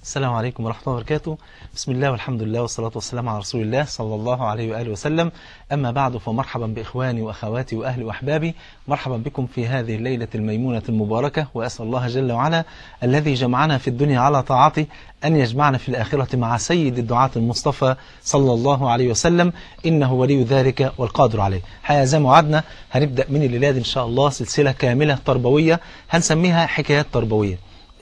السلام عليكم ورحمة الله وبركاته بسم الله والحمد لله والصلاة والسلام على رسول الله صلى الله عليه وآله وسلم أما بعد فمرحبا بإخواني وأخواتي وأهلي وأحبابي مرحبا بكم في هذه الليلة الميمونة المباركة وأسأل الله جل وعلا الذي جمعنا في الدنيا على طاعته أن يجمعنا في الآخرة مع سيد الدعاة المصطفى صلى الله عليه وسلم إنه ولي ذلك والقادر عليه حقيقة زي ما وعدنا هنبدأ من الليلة دي إن شاء الله سلسلة كاملة تربوية هنسميها حكايات تربوية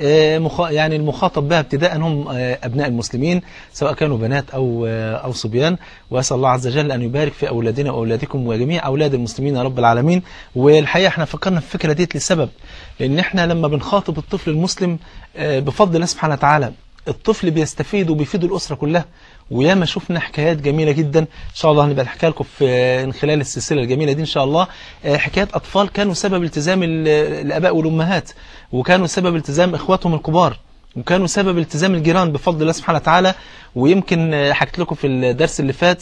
يعني المخاطب بها ابتداء هم أبناء المسلمين سواء كانوا بنات أو أو صبيان وأسأل الله عز وجل أن يبارك في أولادنا وأولادكم وجميع أولاد المسلمين يا رب العالمين والحقيقة احنا فكرنا في الفكرة ديت لسبب لأن احنا لما بنخاطب الطفل المسلم بفضل الله سبحانه وتعالى الطفل بيستفيد وبيفيد الأسرة كلها وياما شفنا حكايات جميلة جدا إن شاء الله هنبقى نحكي لكم في خلال السلسلة الجميلة دي إن شاء الله حكايات أطفال كانوا سبب التزام الآباء والأمهات وكانوا سبب التزام إخواتهم الكبار وكانوا سبب التزام الجيران بفضل الله سبحانه وتعالى ويمكن حكيت لكم في الدرس اللي فات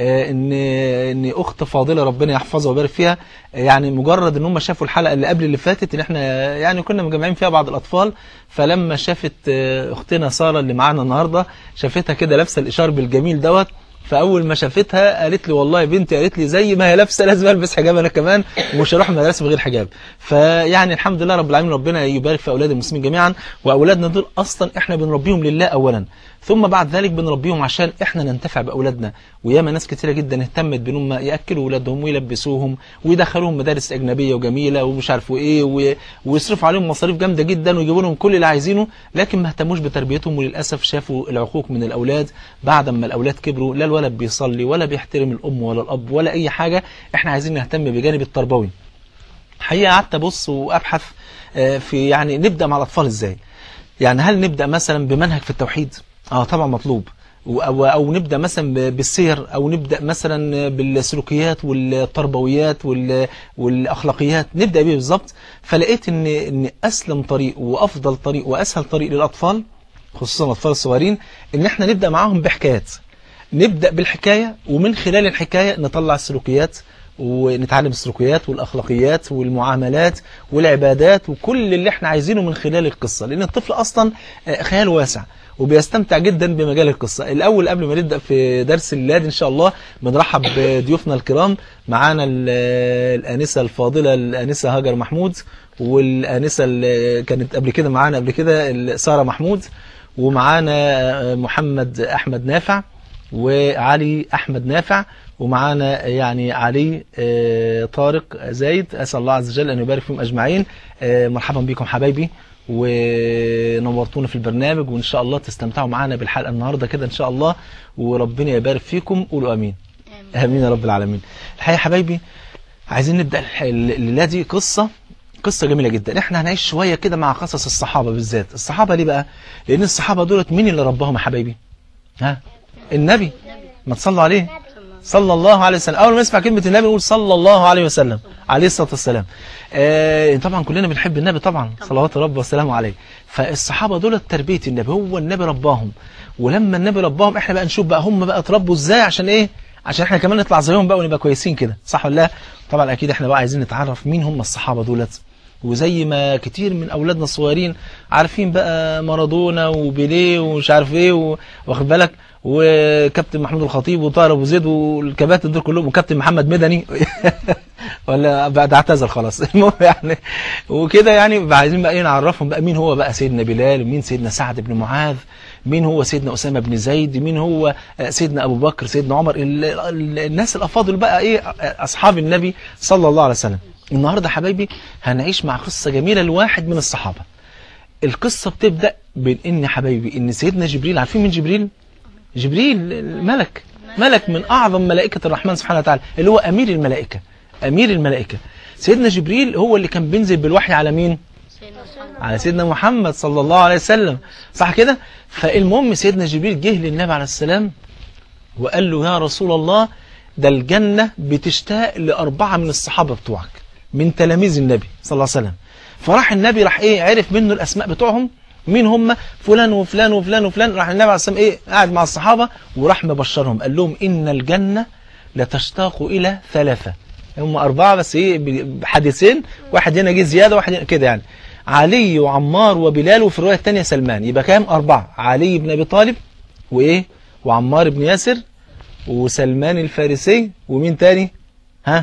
ان ان اخت فاضله ربنا يحفظها ويبارك فيها يعني مجرد ان هم شافوا الحلقه اللي قبل اللي فاتت ان احنا يعني كنا مجمعين فيها بعض الاطفال فلما شافت اختنا ساره اللي معانا النهارده شافتها كده لابسه الاشار الجميل دوت فاول ما شافتها قالت لي والله يا بنتي قالت لي زي ما هي لابسه لازم البس حجاب انا كمان ومش هروح المدرسه بغير حجاب فيعني الحمد لله رب العالمين ربنا يبارك في اولاد المسلمين جميعا واولادنا دول اصلا احنا بنربيهم لله اولا ثم بعد ذلك بنربيهم عشان احنا ننتفع باولادنا وياما ناس كتيره جدا اهتمت بانهم ياكلوا اولادهم ويلبسوهم ويدخلوهم مدارس اجنبيه وجميله ومش عارفوا ايه ويصرفوا عليهم مصاريف جامده جدا ويجيبوا لهم كل اللي عايزينه لكن ما اهتموش بتربيتهم وللاسف شافوا العقوق من الاولاد بعد ما الاولاد كبروا لا الولد بيصلي ولا بيحترم الام ولا الاب ولا اي حاجه احنا عايزين نهتم بجانب التربوي حقيقه قعدت ابص وابحث في يعني نبدا مع الاطفال ازاي يعني هل نبدا مثلا بمنهج في التوحيد اه طبعا مطلوب أو, أو نبدأ مثلا بالسير أو نبدأ مثلا بالسلوكيات والتربويات والأخلاقيات نبدأ بيه بالظبط فلقيت إن, إن أسلم طريق وأفضل طريق وأسهل طريق للأطفال خصوصا الأطفال الصغيرين إن إحنا نبدأ معاهم بحكايات نبدأ بالحكاية ومن خلال الحكاية نطلع السلوكيات ونتعلم السلوكيات والأخلاقيات والمعاملات والعبادات وكل اللي احنا عايزينه من خلال القصة لأن الطفل أصلا خيال واسع وبيستمتع جدا بمجال القصة الأول قبل ما نبدأ في درس الليلة إن شاء الله بنرحب بضيوفنا الكرام معانا الآنسة الفاضلة الآنسة هاجر محمود والآنسة اللي كانت قبل كده معانا قبل كده سارة محمود ومعانا محمد أحمد نافع وعلي أحمد نافع ومعانا يعني علي طارق زايد أسأل الله عز وجل أن يبارك فيهم أجمعين مرحبا بكم حبايبي ونورتونا في البرنامج وإن شاء الله تستمتعوا معنا بالحلقة النهاردة كده إن شاء الله وربنا يبارك فيكم قولوا أمين آمين, آمين يا رب العالمين الحقيقة حبايبي عايزين نبدأ الليلة دي قصة قصة جميلة جدا احنا هنعيش شوية كده مع قصص الصحابة بالذات الصحابة ليه بقى لأن الصحابة دولت مين اللي رباهم يا حبايبي ها النبي ما تصلوا عليه صلى الله عليه وسلم أول ما نسمع كلمة النبي نقول صلى الله عليه وسلم عليه الصلاة والسلام آه طبعا كلنا بنحب النبي طبعا صلوات ربه وسلامه عليه فالصحابة دول تربية النبي هو النبي رباهم ولما النبي رباهم احنا بقى نشوف بقى هم بقى اتربوا ازاي عشان ايه عشان احنا كمان نطلع زيهم بقى ونبقى كويسين كده صح ولا لا طبعا اكيد احنا بقى عايزين نتعرف مين هم الصحابة دولت وزي ما كتير من اولادنا الصغيرين عارفين بقى مارادونا وبيليه ومش عارف ايه واخد بالك وكابتن محمود الخطيب وطاهر ابو زيد والكباتن دول كلهم وكابتن محمد مدني ولا بعد اعتزل خلاص المهم يعني وكده يعني عايزين بقى ايه نعرفهم بقى مين هو بقى سيدنا بلال ومين سيدنا سعد بن معاذ مين هو سيدنا اسامه بن زيد مين هو سيدنا ابو بكر سيدنا عمر الناس الافاضل بقى ايه اصحاب النبي صلى الله عليه وسلم النهارده حبايبي هنعيش مع قصه جميله لواحد من الصحابه القصه بتبدا بين ان حبايبي ان سيدنا جبريل عارفين مين جبريل جبريل الملك ملك من أعظم ملائكة الرحمن سبحانه وتعالى اللي هو أمير الملائكة أمير الملائكة سيدنا جبريل هو اللي كان بينزل بالوحي على مين على سيدنا محمد صلى الله عليه وسلم صح كده فالمهم سيدنا جبريل جه للنبي عليه السلام وقال له يا رسول الله ده الجنة بتشتاق لأربعة من الصحابة بتوعك من تلاميذ النبي صلى الله عليه وسلم فراح النبي راح ايه عرف منه الأسماء بتوعهم مين هم فلان وفلان وفلان وفلان راح النبي عليه السلام ايه قاعد مع الصحابة وراح مبشرهم قال لهم إن الجنة لتشتاق إلى ثلاثة هم أربعة بس ايه حديثين واحد هنا جه زيادة واحد هنا كده يعني علي وعمار وبلال وفي الرواية الثانية سلمان يبقى كام أربعة علي بن أبي طالب وإيه وعمار بن ياسر وسلمان الفارسي ومين تاني ها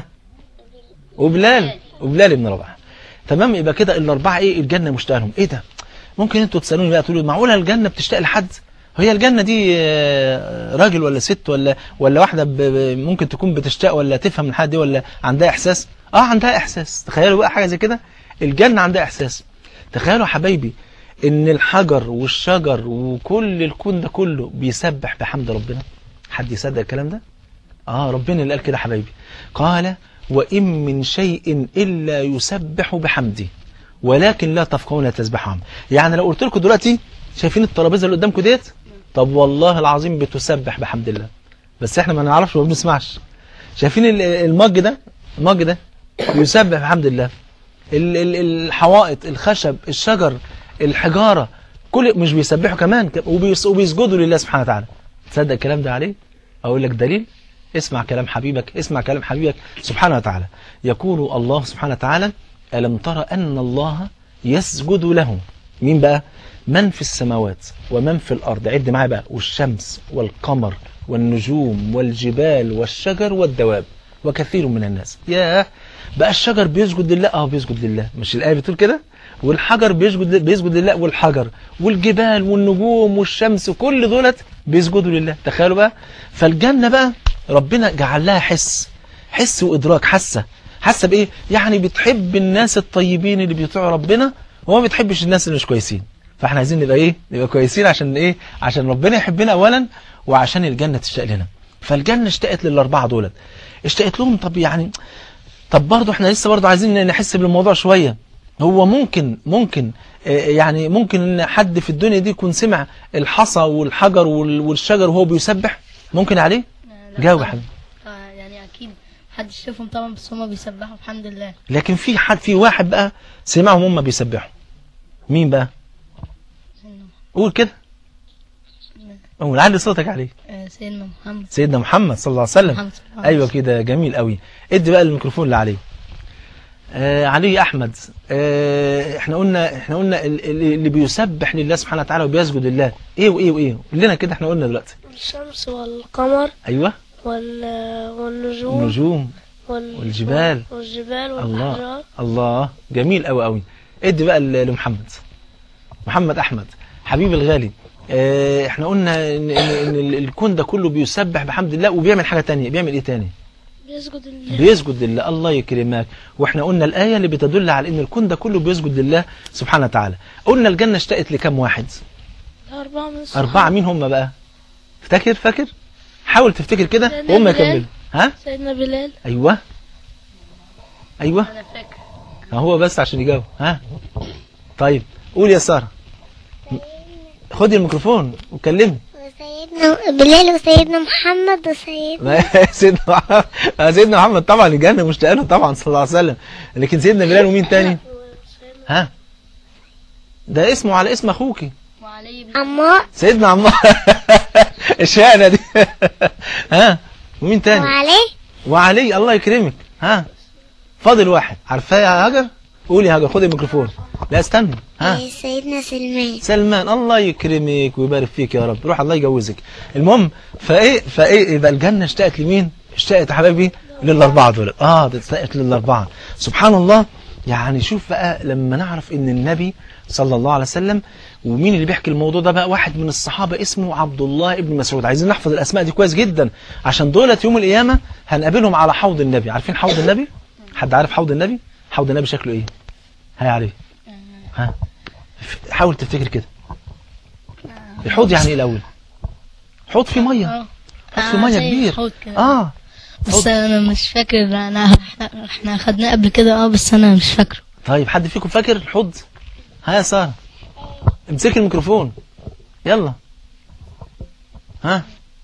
وبلال وبلال بن رباح تمام يبقى كده الأربعة إيه الجنة مشتاق لهم إيه ده ممكن أنتوا تسألوني بقى تقولوا معقولة الجنة بتشتاق لحد هي الجنة دي آه، راجل ولا ست ولا ولا واحدة ب- ب- ممكن تكون بتشتاق ولا تفهم من حد دي ولا عندها إحساس اه عندها إحساس تخيلوا بقى حاجة زي كده الجنة عندها إحساس تخيلوا يا حبايبي إن الحجر والشجر وكل الكون ده كله بيسبح بحمد ربنا حد يصدق الكلام ده آه ربنا اللي قال كده حبايبي قال وإن من شيء إلا يسبح بحمده ولكن لا تفقهون تسبحهم يعني لو قلت لكم دلوقتي شايفين الترابيزه اللي قدامكم ديت طب والله العظيم بتسبح بحمد الله بس احنا ما نعرفش وما بنسمعش شايفين ال- المج ده المج ده يسبح بحمد الله ال- ال- الحوائط الخشب الشجر الحجاره كل مش بيسبحوا كمان ك- وبيس- وبيسجدوا لله سبحانه وتعالى تصدق الكلام ده عليه اقول لك دليل اسمع كلام حبيبك اسمع كلام حبيبك سبحانه وتعالى يقول الله سبحانه وتعالى ألم ترى أن الله يسجد له مين بقى من في السماوات ومن في الأرض عد معايا بقى والشمس والقمر والنجوم والجبال والشجر والدواب وكثير من الناس ياه بقى الشجر بيسجد لله اه بيسجد لله مش الآية بتقول كده والحجر بيسجد بيسجد لله والحجر والجبال والنجوم والشمس كل دولت بيسجدوا لله تخيلوا بقى فالجنة بقى ربنا جعل لها حس حس وإدراك حاسة حاسة بإيه يعني بتحب الناس الطيبين اللي بيطيعوا ربنا وما بتحبش الناس اللي مش كويسين فاحنا عايزين نبقى ايه نبقى كويسين عشان ايه عشان ربنا يحبنا اولا وعشان الجنة تشتاق لنا فالجنة اشتقت للأربعة دولت اشتقت لهم طب يعني طب برضه احنا لسه برضه عايزين نحس بالموضوع شوية هو ممكن ممكن آه، يعني ممكن ان حد في الدنيا دي يكون سمع الحصى والحجر وال- والشجر وهو بيسبح ممكن عليه لا جاوب يا طبعاً. حبيبي آه، يعني اكيد محدش شافهم طبعا بس هما بيسبحوا الحمد لله لكن في حد في واحد بقى سمعهم هم بيسبحوا مين بقى قول كده قول علي صوتك عليه آه، سيدنا محمد سيدنا محمد صلى الله عليه وسلم محمد صلى الله عليه ايوه كده جميل قوي ادي بقى الميكروفون اللي عليه آه علي احمد آه احنا قلنا احنا قلنا ال- ال- اللي بيسبح لله سبحانه وتعالى وبيسجد لله ايه وايه وايه قول لنا كده احنا قلنا دلوقتي الشمس والقمر ايوه وال... والنجوم النجوم وال... والجبال. والجبال الله والأحجار الله جميل قوي قوي ادي بقى ل- لمحمد محمد احمد حبيبي الغالي آه، احنا قلنا ان, إن, إن ال- الكون ده كله بيسبح بحمد الله وبيعمل حاجة تانية بيعمل ايه تاني بيسجد لله بيسجد لله الله يكرمك واحنا قلنا الآية اللي بتدل على ان الكون ده كله بيسجد لله سبحانه وتعالى قلنا الجنة اشتقت لكم واحد أربعة من الصحابة أربعة مين هم بقى افتكر فاكر حاول تفتكر كده سيدنا وهم بلال. يكملوا ها سيدنا بلال ايوه ايوه انا فاكر هو بس عشان يجاوب ها طيب قول يا سارة خدي الميكروفون وكلمي وسيدنا بلال وسيدنا محمد وسيدنا ما- سيدنا محمد آه، سيدنا محمد طبعا الجنة مشتاق له طبعا صلى الله عليه وسلم لكن سيدنا بلال ومين تاني ها ده اسمه على اسم اخوكي وعلي بن عمار سيدنا عمار الشقنة دي ها ومين تاني وعليه وعلي الله يكرمك ها فاضل واحد عارفاه يا هاجر قولي يا هاجر خدي الميكروفون لا استنى ها سيدنا سلمان سلمان الله يكرمك ويبارك فيك يا رب روح الله يجوزك المهم فايه فايه يبقى الجنه اشتقت لمين اشتقت يا حبايبي للاربعه دول اه ده اشتقت للاربعه سبحان الله يعني شوف بقى لما نعرف ان النبي صلى الله عليه وسلم ومين اللي بيحكي الموضوع ده بقى واحد من الصحابه اسمه عبد الله ابن مسعود عايزين نحفظ الاسماء دي كويس جدا عشان دولت يوم القيامه هنقابلهم على حوض النبي عارفين حوض النبي حد عارف حوض النبي حوض النبي شكله ايه هيا عليه ها حاول تفتكر كده الحوض يعني ايه الاول حوض فيه ميه اه حوض فيه آه، ميه زي كبير حوض كده. اه بس انا مش فاكر انا احنا احنا خدناه قبل كده اه بس انا مش فاكره طيب حد فيكم فاكر الحوض ها يا ساره امسكي الميكروفون يلا ها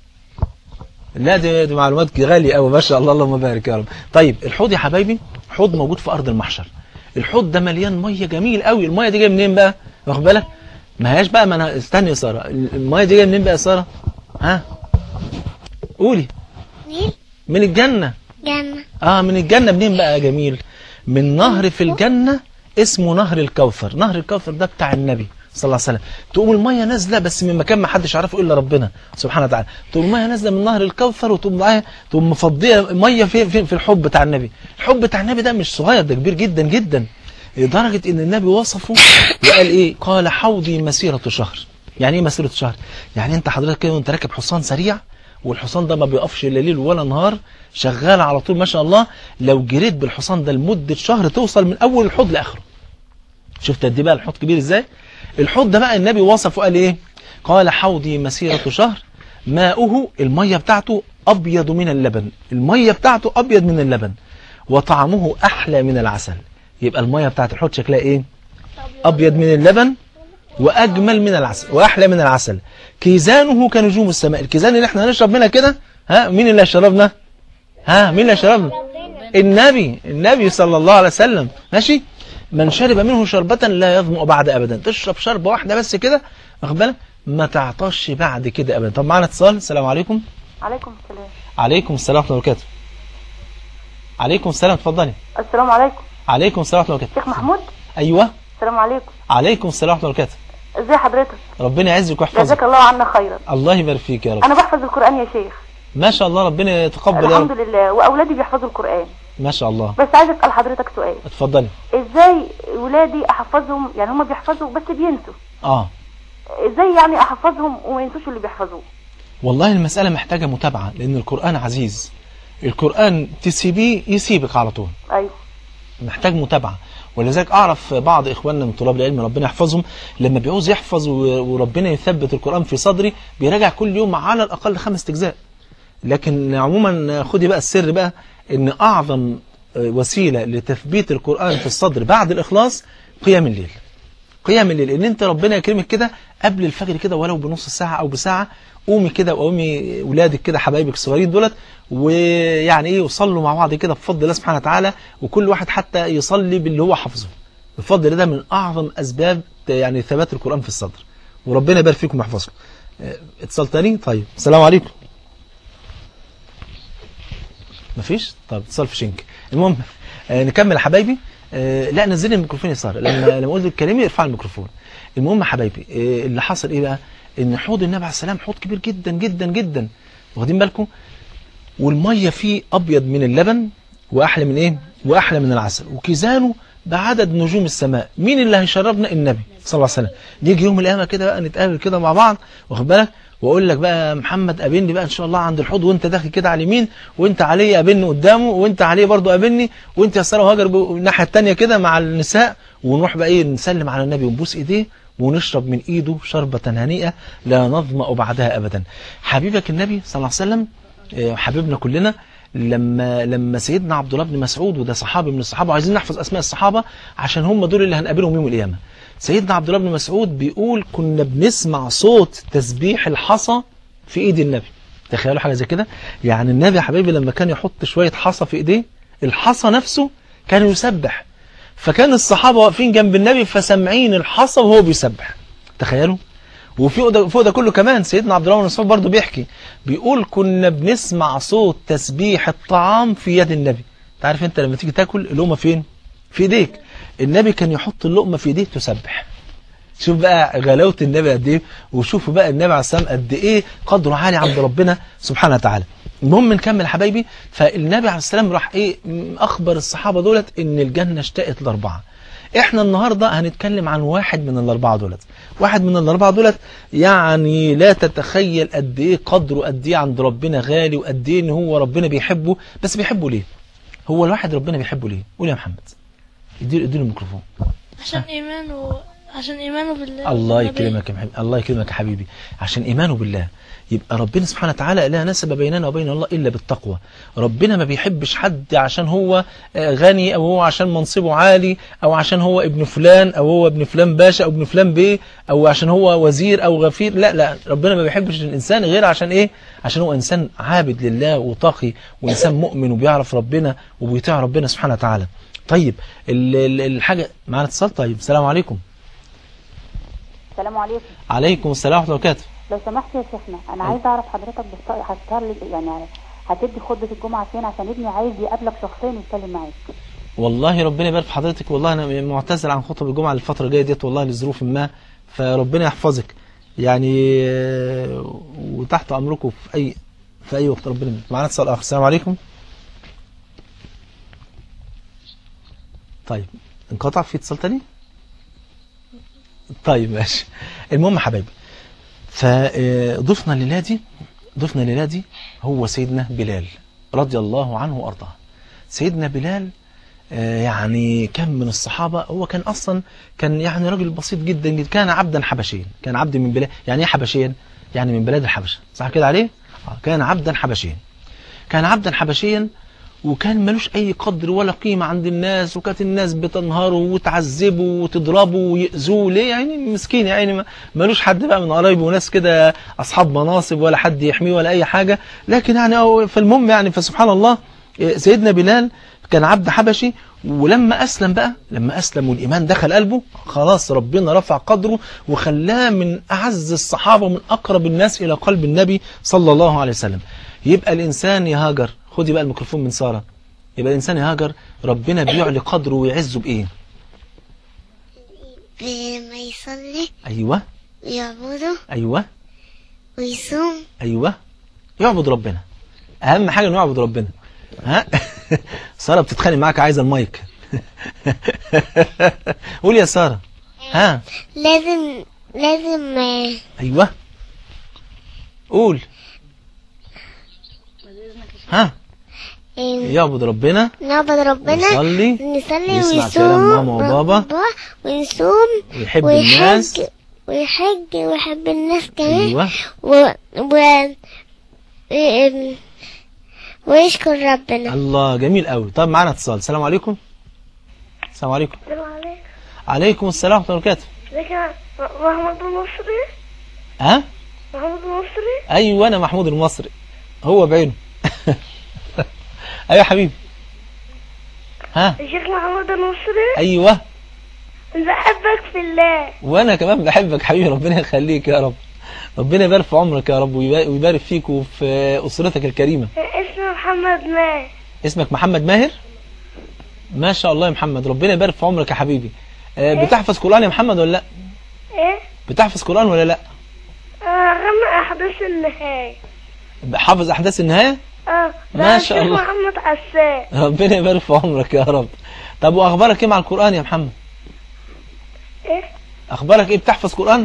لا دي, دي معلومات غالية قوي ما شاء الله اللهم بارك يا رب طيب الحوض يا حبايبي حوض موجود في ارض المحشر الحوض ده مليان ميه جميل قوي الميه دي جايه منين بقى واخد بالك ما هياش بقى ما انا استني يا ساره الميه دي جايه منين بقى يا ساره ها قولي نيل من الجنه جنة اه من الجنة منين بقى يا جميل من نهر في الجنة اسمه نهر الكوثر نهر الكوثر ده بتاع النبي صلى الله عليه وسلم تقوم الميه نازله بس من مكان ما حدش يعرفه الا ربنا سبحانه وتعالى تقوم الميه نازله من نهر الكوثر وتقوم معاها تقوم مفضيه ميه في, في في الحب بتاع النبي الحب بتاع النبي ده مش صغير ده كبير جدا جدا لدرجه ان النبي وصفه وقال ايه قال حوضي مسيره شهر يعني ايه مسيره شهر يعني انت حضرتك كده وانت راكب حصان سريع والحصان ده ما بيقفش لا ليل ولا نهار شغال على طول ما شاء الله لو جريت بالحصان ده لمده شهر توصل من اول الحوض لاخره شفت قد ايه بقى الحوض كبير ازاي الحوض ده بقى النبي وصفه قال ايه قال حوضي مسيرة شهر ماؤه المية بتاعته أبيض من اللبن المية بتاعته أبيض من اللبن وطعمه أحلى من العسل يبقى المية بتاعت الحوض شكلها إيه أبيض من اللبن وأجمل من العسل وأحلى من العسل كيزانه كنجوم السماء الكيزان اللي احنا هنشرب منها كده ها مين اللي شربنا ها مين اللي شربنا النبي النبي صلى الله عليه وسلم ماشي من شرب منه شربة لا يظمأ بعد أبدا تشرب شربة واحدة بس كده واخد بالك ما تعطش بعد كده أبدا طب معنا اتصال السلام عليكم عليكم السلام عليكم السلام ورحمة الله وبركاته عليكم السلام اتفضلي السلام عليكم عليكم السلام ورحمة الله شيخ وبركاته محمود أيوه السلام عليكم عليكم السلام ورحمة الله وبركاته ازي حضرتك ربنا يعزك جزاك ويحفظك الله عنا خيرا الله يبارك فيك يا رب انا بحفظ القران يا شيخ ما شاء الله ربنا يتقبل يا الحمد رب لله واولادي بيحفظوا القران ما شاء الله بس عايزه اسال حضرتك سؤال اتفضلي ازاي ولادي احفظهم يعني هم بيحفظوا بس بينسوا اه ازاي يعني احفظهم وما ينسوش اللي بيحفظوه والله المسألة محتاجة متابعة لأن القرآن عزيز القرآن تسيبيه يسيبك على طول ايوه محتاج متابعة ولذلك أعرف بعض إخواننا من طلاب العلم ربنا يحفظهم لما بيعوز يحفظ و- وربنا يثبت القرآن في صدري بيراجع كل يوم على الأقل خمس أجزاء لكن عموما خدي بقى السر بقى إن أعظم وسيلة لتثبيت القرآن في الصدر بعد الإخلاص قيام الليل قيام الليل ان انت ربنا يكرمك كده قبل الفجر كده ولو بنص ساعة او بساعة قومي كده وقومي ولادك كده حبايبك الصغيرين دولت ويعني ايه يصلوا مع بعض كده بفضل الله سبحانه وتعالى وكل واحد حتى يصلي باللي هو حافظه بفضل ده من اعظم اسباب يعني ثبات القرآن في الصدر وربنا يبارك فيكم ويحفظكم اه، اتصال تاني طيب السلام عليكم مفيش طب اتصال في شنك المهم آه نكمل يا حبايبي آه لا نزلي الميكروفون يا ساره لما لما قلت الكلمه ارفع الميكروفون المهم يا حبايبي آه اللي حصل ايه بقى ان حوض النبي عليه السلام حوض كبير جدا جدا جدا واخدين بالكم والميه فيه ابيض من اللبن واحلى من ايه واحلى من العسل وكيزانه بعدد نجوم السماء مين اللي هيشربنا النبي صلى الله عليه وسلم نيجي يوم القيامه كده بقى نتقابل كده مع بعض واخد بالك واقول لك بقى يا محمد قابلني بقى ان شاء الله عند الحوض وانت داخل كده على اليمين وانت علي قابلني قدامه وانت عليه برضه قابلني وانت يا ساره وهاجر بقى الناحيه الثانيه كده مع النساء ونروح بقى ايه نسلم على النبي ونبوس ايديه ونشرب من ايده شربة هنيئة لا نظمأ بعدها ابدا حبيبك النبي صلى الله عليه وسلم آه، حبيبنا كلنا لما لما سيدنا عبد الله بن مسعود وده صحابي من الصحابه وعايزين نحفظ اسماء الصحابه عشان هم دول اللي هنقابلهم يوم القيامه سيدنا عبد الله بن مسعود بيقول كنا بنسمع صوت تسبيح الحصى في ايد النبي تخيلوا حاجه زي كده يعني النبي يا حبيبي لما كان يحط شويه حصى في ايديه الحصى نفسه كان يسبح فكان الصحابه واقفين جنب النبي فسامعين الحصى وهو بيسبح تخيلوا وفوق ده فوق ده كله كمان سيدنا عبد الله بن مسعود برضه بيحكي بيقول كنا بنسمع صوت تسبيح الطعام في يد النبي انت عارف انت لما تيجي تاكل اللقمه فين في ايديك النبي كان يحط اللقمه في ايديه تسبح شوف بقى غلاوه النبي قد ايه وشوفوا بقى النبي عليه السلام قد ايه قدره عالي عند ربنا سبحانه وتعالى المهم نكمل يا حبايبي فالنبي عليه السلام راح ايه م- اخبر الصحابه دولت ان الجنه اشتقت لاربعه احنا النهارده هنتكلم عن واحد من الاربعه دولت واحد من الاربعه دولت يعني لا تتخيل قد ايه قدره قد ايه عند ربنا غالي وقد ايه ان هو ربنا بيحبه بس بيحبه ليه هو الواحد ربنا بيحبه ليه قول يا محمد اديله اديله الميكروفون عشان إيمانه عشان إيمانه بالله الله والنبي. يكرمك يا محمد الله يكرمك يا حبيبي عشان ايمانه بالله يبقى ربنا سبحانه وتعالى لا نسب بيننا وبين الله الا بالتقوى ربنا ما بيحبش حد عشان هو آه، غني او هو عشان منصبه عالي او عشان هو ابن فلان او هو ابن فلان باشا او ابن فلان بيه او عشان هو وزير او غفير لا لا ربنا ما بيحبش الانسان غير عشان ايه عشان هو انسان عابد لله وتقي وانسان مؤمن وبيعرف ربنا وبيطيع ربنا سبحانه وتعالى طيب ال- ال- الحاجه معانا اتصال طيب السلام عليكم السلام عليكم عليكم السلام ورحمه الله وبركاته لو سمحت يا شيخنا انا عايزه اعرف حضرتك بت- هتختار لي يعني هتدي خطبه الجمعه فين عشان ابني عايز يقابلك شخصيا يتكلم معاك والله ربنا يبارك في حضرتك والله انا معتزل عن خطب الجمعه الفتره الجايه ديت والله لظروف ما فربنا يحفظك يعني آه، وتحت امركم في اي في اي وقت ربنا يبارك. معانا اتصال اخر السلام عليكم طيب انقطع في اتصال تاني طيب ماشي المهم يا حبايبي فضفنا الليله دي ضفنا الليله دي هو سيدنا بلال رضي الله عنه وارضاه سيدنا بلال آه، يعني كان من الصحابة هو كان أصلا كان يعني راجل بسيط جدا جدا كان عبدا حبشيا كان عبد من بلاد يعني إيه حبشيا يعني من بلاد الحبشة صح كده عليه آه، كان عبدا حبشيا كان عبدا حبشيا وكان ملوش أي قدر ولا قيمة عند الناس وكانت الناس بتنهره وتعذبه وتضربه ويأذوه ليه يعني مسكين يعني ما- ملوش حد بقى من قرايبه وناس كده أصحاب مناصب ولا حد يحميه ولا أي حاجة لكن يعني هو- فالمهم يعني فسبحان الله إيه، سيدنا بلال كان عبد حبشي ولما أسلم بقى لما أسلم والإيمان دخل قلبه خلاص ربنا رفع قدره وخلاه من أعز الصحابة ومن أقرب الناس إلى قلب النبي صلى الله عليه وسلم يبقى الإنسان يا هاجر خدي بقى الميكروفون من سارة يبقى الإنسان يا هاجر ربنا بيعلي قدره ويعزه بإيه لما يصلي أيوة ويعبده أيوة ويصوم أيوة يعبد ربنا أهم حاجة إنه يعبد ربنا ها سارة بتتخانق معاك عايزة المايك قول يا سارة ها لازم لازم آه، أيوة قول ها آه، يعبد ربنا نعبد ربنا يصلي نصلي يسمع ويصوم كلام ماما وبابا ونصوم ويحب الناس ويحج ويحج ويحب الناس كمان أيوة و... و... آم، ويشكر ربنا الله جميل قوي طب معانا اتصال السلام عليكم السلام عليكم السلام عليكم عليكم السلام ورحمة الله وبركاته ازيك يا محمد المصري ها محمد المصري ايوه انا محمود المصري هو بعينه ايوه يا حبيبي ها الشيخ محمد المصري ايوه بحبك في الله وانا كمان بحبك حبيبي ربنا يخليك يا رب ربنا يبارك في عمرك يا رب ويبا- ويبارك فيك وفي اسرتك الكريمه اسمي محمد ماهر اسمك محمد ماهر ما شاء الله يا محمد ربنا يبارك في عمرك يا حبيبي آه، بتحفظ قرآن يا محمد ولا لا ايه بتحفظ قرآن ولا لا آه، غنى احداث النهاية حافظ احداث النهايه اه ما ده شاء الشيخ الله. محمد حسان ربنا يبارك في عمرك يا رب طب واخبارك ايه مع القرآن يا محمد ايه اخبارك ايه بتحفظ قرآن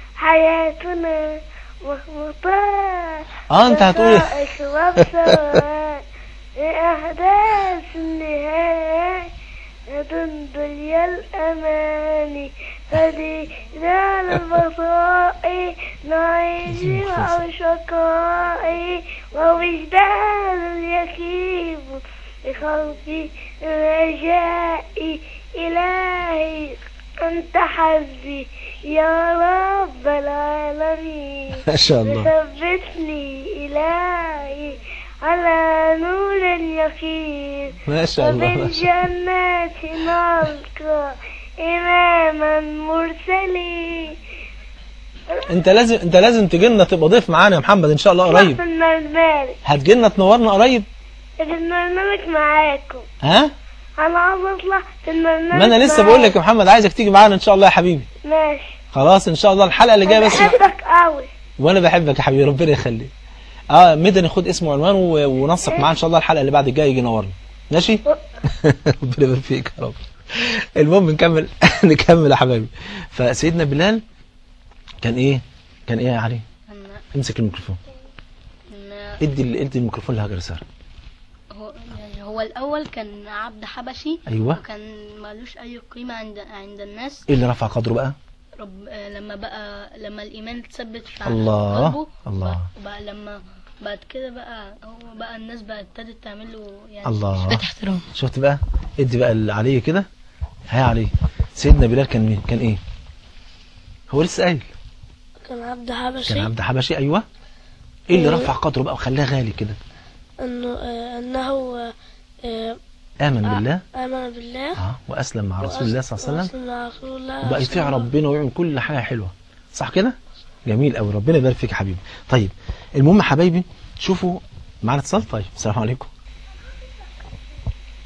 حياتنا مخبوطة اه انت هتقول إيه؟ أشرب سواء أحداث النهاية دنيا الأماني فدينا البصائي نعيش مع شقائي ووجدان يكيب بخوفي رجائي إلهي أنت حزبي يا رب العالمين ما شاء الله ثبتني إلهي على نور اليقين ما شاء الله ما شاء الله وبالجنات نلقى إماما مرسلين انت لازم انت لازم تجي لنا تبقى ضيف معانا يا محمد ان شاء الله قريب في البرنامج هتجي لنا تنورنا قريب في البرنامج معاكم ها أنا عاوز أطلع في البرنامج ما انا لسه بقول لك يا محمد عايزك تيجي معانا ان شاء الله يا حبيبي ماشي خلاص ان شاء الله الحلقه اللي جايه بس بحبك قوي وانا بحبك يا حبيبي ربنا يخليك اه مدني خد اسمه وعنوانه و- ونسق معاه ان شاء الله الحلقه اللي بعد الجايه يجي ينورنا ماشي ربنا يبارك فيك يا رب المهم نكمل نكمل يا حبايبي فسيدنا بلال كان ايه كان ايه يا علي أن- امسك الميكروفون أن ادي ال- ادي الميكروفون لهاجر ساره هو يعني هو الأول كان عبد حبشي ايوه وكان مالوش أي قيمة عند عند الناس ايه اللي رفع قدره بقى رب آه، لما بقى لما الإيمان اتثبت في الله، قلبه الله. بقى- بقى لما بعد كده بقى هو بقى الناس بقى ابتدت تعمل له يعني الله. إثبات احترام شفت بقى ادي بقى اللي عليه كده ها عليه سيدنا بلال كان مين كان ايه هو لسه قايل كان عبد حبشي كان عبد حبشي ايوه ايه اللي رفع قدره بقى وخلاه غالي كده انه آه، انه آه، امن بالله امن بالله اه واسلم مع رسول الله صلى الله عليه وسلم وأسلم مع رسول الله وبقى يطيع ربنا ويعمل كل حاجه حلوه صح كده جميل قوي ربنا يبارك فيك يا حبيبي طيب المهم يا حبايبي شوفوا معانا اتصال طيب السلام عليكم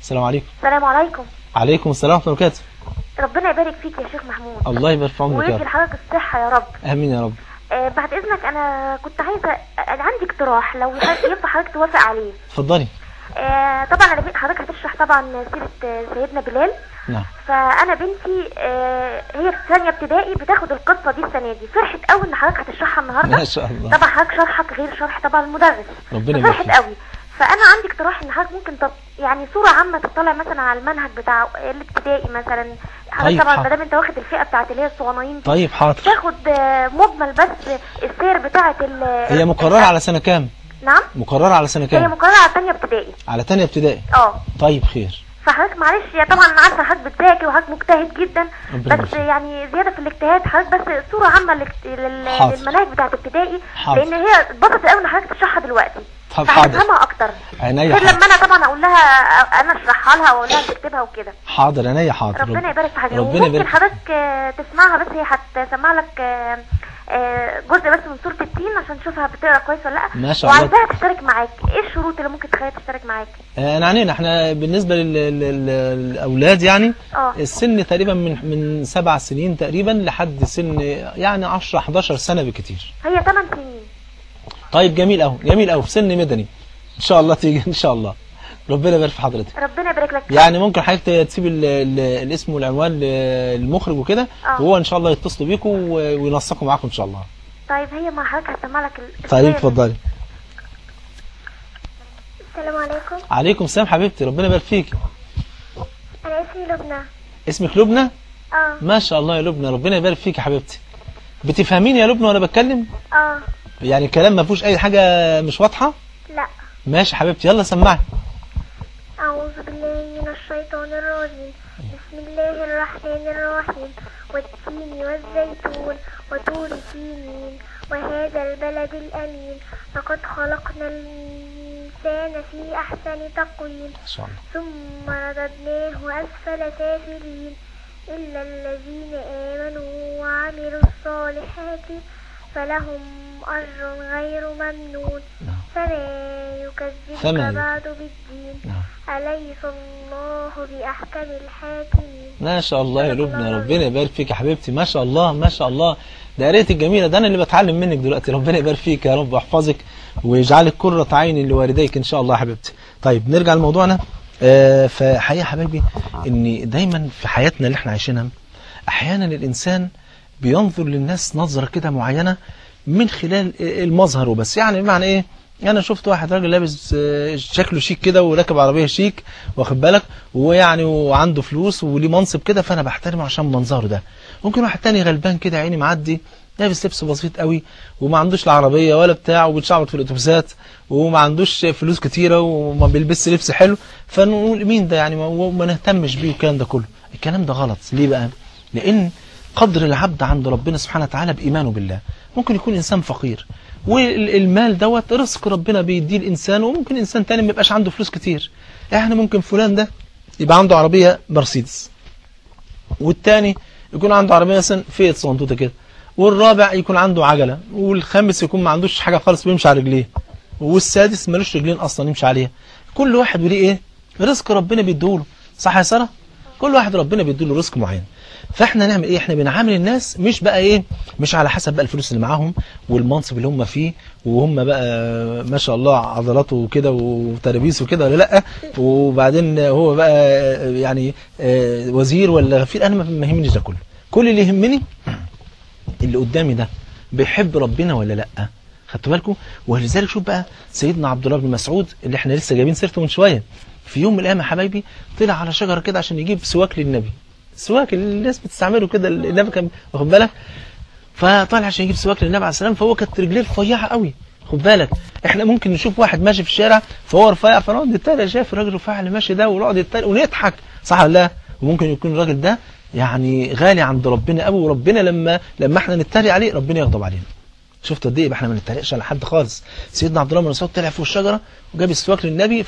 السلام عليكم السلام عليكم عليكم السلام ورحمه الله وبركاته ربنا يبارك فيك يا شيخ محمود الله يبارك في عمرك يا ويدي رب لحضرتك الصحة يا رب امين يا رب آه بعد اذنك انا كنت عايزة أنا عندي اقتراح لو ينفع حضرتك توافق عليه اتفضلي آه طبعا انا بنت حضرتك هتشرح طبعا سيرة آه، سيدنا بلال نعم فانا بنتي آه هي في ثانيه ابتدائي بتاخد القصه دي السنه دي فرحت قوي ان حضرتك هتشرحها النهارده ما شاء الله طبعا حضرتك شرحك غير شرح طبعا المدرس ربنا يبارك فرحت فيك. قوي فانا عندي اقتراح ان حضرتك ممكن تط... يعني صوره عامه تطلع مثلا على المنهج بتاع الابتدائي مثلا حضرتك طيب، طبعا حاضر. ما دام انت واخد الفئه بتاعت اللي هي الصغنانين دي، طيب حاضر تاخد آه، مجمل بس السير بتاعت ال هي مقرره على سنه كام نعم مقرره على سنه هي كام مقرره على ثانيه ابتدائي على تانية ابتدائي اه طيب خير فحضرتك معلش يا طبعا انا عارفه حضرتك بتذاكر وحضرتك مجتهد جدا ربنا بس يبارك. يعني زياده في الاجتهاد حضرتك بس صوره عامه للك- لل- حاضر. للمناهج بتاعت ابتدائي حاضر. لان هي اتبسطت قوي ان حضرتك تشرحها دلوقتي طب حاضر فهتفهمها اكتر عينيا غير حاضر لما انا طبعا اقول لها انا اشرحها لها واقول لها تكتبها وكده حاضر عينيا حاضر ربنا يبارك في حضرتك ربنا وممكن يبارك حضرتك آه، تسمعها بس هي هتسمع لك آه، آه، جزء بس من سوره التين عشان تشوفها بتقرا كويس ولا لا ما شاء الله. وعايزاها تشترك معاك ايه الشروط اللي ممكن تخليها تشترك معاك آه، انا عنينا احنا بالنسبه لل- لل- للاولاد يعني اه السن تقريبا من من سبع سنين تقريبا لحد سن يعني 10 11 سنه بكتير هي 8 سنين طيب جميل قوي جميل قوي في سن مدني ان شاء الله تيجي ان شاء الله ربنا يبارك في حضرتك ربنا يبارك لك يعني ممكن حضرتك تسيب ال- ال- الاسم والعنوان للمخرج وكده آه. وهو ان شاء الله يتصلوا بيكم و- وينسقوا معاكم ان شاء الله طيب هي مع حضرتك هتسمع لك ال- طيب السير. اتفضلي السلام عليكم عليكم السلام حبيبتي ربنا يبارك فيك انا اسمي لبنى اسمك لبنى اه ما شاء الله يا لبنى ربنا يبارك فيك يا حبيبتي بتفهميني يا لبنى وانا بتكلم اه يعني الكلام ما فيهوش اي حاجه مش واضحه لا ماشي حبيبتي يلا سمعي أعوذ بالله من الشيطان الرجيم بسم الله الرحمن الرحيم والتين والزيتون وطور سينين وهذا البلد الأمين لقد خلقنا الإنسان في أحسن تقويم ما شاء الله ثم رددناه أسفل سافلين إلا الذين آمنوا وعملوا الصالحات فلهم أجر غير ممنون نعم. فما يكذبك فما ي- بعد بالدين نعم. أليس الله بأحكم الحاكمين ما شاء الله يا لبنى ربنا يبارك فيك يا حبيبتي ما شاء الله ما شاء الله ده قرايتك الجميله ده انا اللي بتعلم منك دلوقتي ربنا يبارك فيك يا رب ويحفظك ويجعلك قرة عين لوالديك ان شاء الله يا حبيبتي طيب نرجع لموضوعنا آه فحقيقه يا حبايبي ان دايما في حياتنا اللي احنا عايشينها احيانا الانسان بينظر للناس نظره كده معينه من خلال المظهر وبس يعني بمعنى ايه انا شفت واحد راجل لابس آه، شكله شيك كده وراكب عربيه شيك واخد بالك ويعني وعنده فلوس وليه منصب كده فانا بحترمه عشان منظره ده ممكن واحد تاني غلبان كده عيني معدي لابس لبس بسيط قوي وما عندوش لا عربيه ولا بتاع وبيتشعبط في الاتوبيسات وما عندوش فلوس كتيره وما بيلبسش لبس حلو فنقول مين ده يعني ما- وما نهتمش بيه والكلام ده كله الكلام ده غلط ليه بقى لان قدر العبد عند ربنا سبحانه وتعالى بإيمانه بالله ممكن يكون إنسان فقير والمال دوت رزق ربنا بيديه الإنسان وممكن إنسان تاني ما يبقاش عنده فلوس كتير يعني ممكن فلان ده يبقى عنده عربية مرسيدس والتاني يكون عنده عربية مثلا فيت صندوطة كده والرابع يكون عنده عجلة والخامس يكون ما عندوش حاجة خالص بيمشي على رجليه والسادس ملوش رجلين أصلا يمشي عليها كل واحد وليه إيه رزق ربنا بيديهوله صح يا سارة كل واحد ربنا بيديله رزق معين فاحنا نعمل ايه احنا بنعامل الناس مش بقى ايه مش على حسب بقى الفلوس اللي معاهم والمنصب اللي هم فيه وهم بقى ما شاء الله عضلاته وكده وترابيس وكده ولا لا وبعدين هو بقى يعني آه، وزير ولا غفير انا ما يهمنيش ده كله كل اللي يهمني اللي قدامي ده بيحب ربنا ولا لا خدتوا بالكم ولذلك شوف بقى سيدنا عبد الله بن مسعود اللي احنا لسه جايبين سيرته من شويه في يوم من الايام يا حبايبي طلع على شجره كده عشان يجيب سواك للنبي سواك اللي الناس بتستعمله كده النبي كان واخد بالك فطلع عشان يجيب سواك للنبي عليه السلام فهو كانت رجليه رفيعه قوي خد بالك احنا ممكن نشوف واحد ماشي في الشارع فهو رفيع فنقعد نتريق شايف الراجل الرفيع اللي ماشي ده ونقعد نتريق ونضحك صح ولا لا وممكن يكون الراجل ده يعني غالي عند ربنا قوي وربنا لما لما احنا نتريق عليه ربنا يغضب علينا شفت قد ايه يبقى احنا ما نتريقش على حد خالص سيدنا عبد الله بن مسعود طلع فوق الشجره وجاب السواك للنبي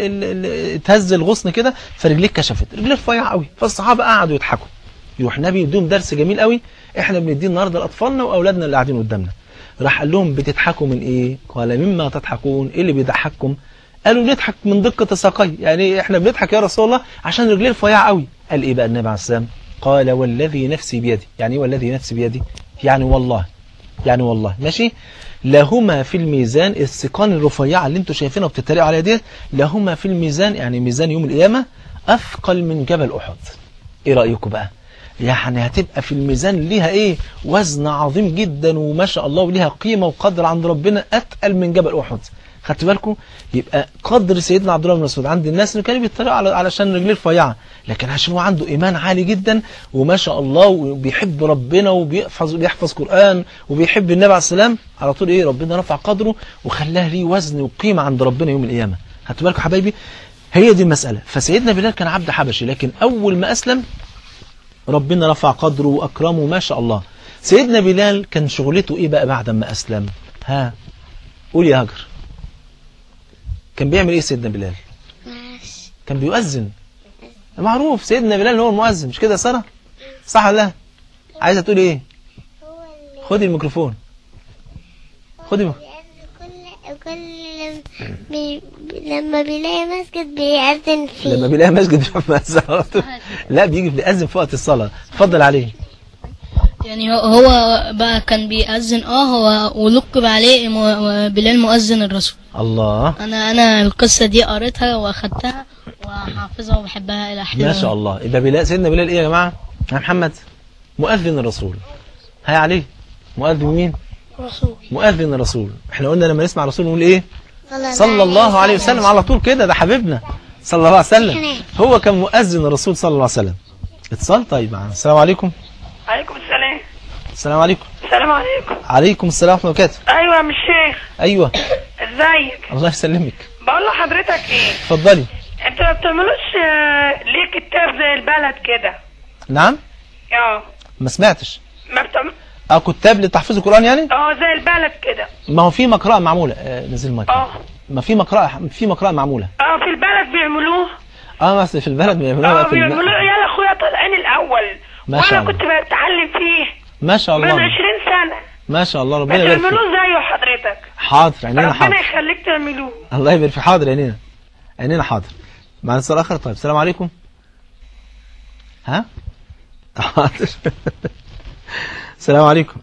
فاتهز الغصن كده فرجليه اتكشفت رجليه رفيعه قوي فالصحابه قعدوا يضحكوا يروح النبي يديهم درس جميل قوي احنا بنديه النهارده لاطفالنا واولادنا اللي قاعدين قدامنا راح قال لهم بتضحكوا من ايه قال مما تضحكون ايه اللي بيضحككم قالوا بنضحك من دقة ساقي يعني احنا بنضحك يا رسول الله عشان رجليه رفيعة قوي قال ايه بقى النبي عليه السلام قال والذي نفسي بيدي يعني ايه والذي نفسي بيدي يعني والله يعني والله ماشي لهما في الميزان السيقان الرفيعة اللي انتوا شايفينها وبتتريقوا عليها ديت لهما في الميزان يعني ميزان يوم القيامة أثقل من جبل أحد ايه رأيكم بقى يعني هتبقى في الميزان ليها ايه وزن عظيم جدا وما شاء الله وليها قيمة وقدر عند ربنا أتقل من جبل أحد خدت بالكم يبقى قدر سيدنا عبد الله بن مسعود عند الناس اللي كانوا بيتريقوا على علشان رجليه رفيعه لكن عشان هو عنده ايمان عالي جدا وما شاء الله وبيحب ربنا وبيحفظ بيحفظ قران وبيحب النبي عليه السلام على طول ايه ربنا رفع قدره وخلاه ليه وزن وقيمه عند ربنا يوم القيامه خدتوا بالكم حبايبي هي دي المساله فسيدنا بلال كان عبد حبشي لكن اول ما اسلم ربنا رفع قدره واكرمه ما شاء الله سيدنا بلال كان شغلته ايه بقى بعد ما اسلم ها قول يا هاجر كان بيعمل ايه سيدنا بلال ماشي كان بيؤذن معروف سيدنا بلال هو المؤذن مش كده يا ساره صح ولا لا عايزه تقول ايه هو اللي خدي الميكروفون خدي الميكروفون. بيأذن كل كل بي لما بيلاقي مسجد بيأذن فيه لما بيلاقي مسجد بيروح مؤذن على طول. لا بيجي بيأذن في وقت الصلاه اتفضل عليه يعني هو, هو بقى كان بيأذن اه هو ولقب عليه م- بلال مؤذن الرسول الله انا انا القصة دي قريتها واخدتها وحافظها وبحبها الى حين ما شاء الله يبقى بلال سيدنا بلال ايه يا جماعه يا محمد مؤذن الرسول هيا عليه مؤذن مين رسول مؤذن الرسول احنا قلنا لما نسمع الرسول نقول ايه صلى الله عليه وسلم على طول كده ده حبيبنا صلى الله عليه وسلم هو كان مؤذن الرسول صلى الله عليه وسلم اتصال طيب معنا السلام عليكم عليكم السلام السلام عليكم السلام عليكم عليكم السلام ورحمه الله وبركاته ايوه يا عم الشيخ ايوه ازيك الله يسلمك بقول لحضرتك ايه اتفضلي انتوا ما بتعملوش آه، ليه كتاب زي البلد كده نعم اه ما سمعتش ما بتعمل اه كتاب لتحفيظ القران يعني اه زي البلد كده ما هو في مقرأة معمولة آه نزل المايك اه ما في مقرأة في مقرأة معمولة اه في البلد بيعملوه اه بس في البلد بيعملوها اه بقى في بيعملوه الم... يا اخويا طالعين الاول ما شاء وانا الله. كنت بتعلم فيه ما شاء من 20 الله سنه ما شاء الله ما ربنا يبارك تعملوه فيك زيه حضرتك حاضر عينينا ربنا حاضر يخليك تعملوه الله يبارك في حاضر عينينا عينينا حاضر معنا اتصال اخر طيب السلام عليكم ها حاضر السلام عليكم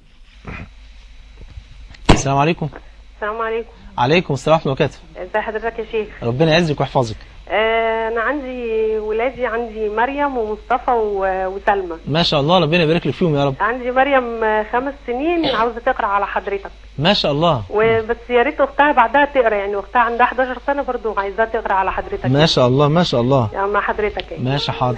السلام عليكم السلام عليكم عليكم السلام ورحمه الله وبركاته ازي حضرتك يا شيخ ربنا يعزك ويحفظك آه انا عندي ولادي عندي مريم ومصطفى و- وسلمى ما شاء الله ربنا يبارك لك فيهم يا رب عندي مريم آه، خمس سنين عاوزه تقرا على حضرتك ما شاء الله وبس يا ريت اختها بعدها تقرا يعني اختها عندها 11 سنه برضو عايزاها تقرا على حضرتك ما شاء الله ما شاء الله يعني مع حضرتك يعني ماشي حاضر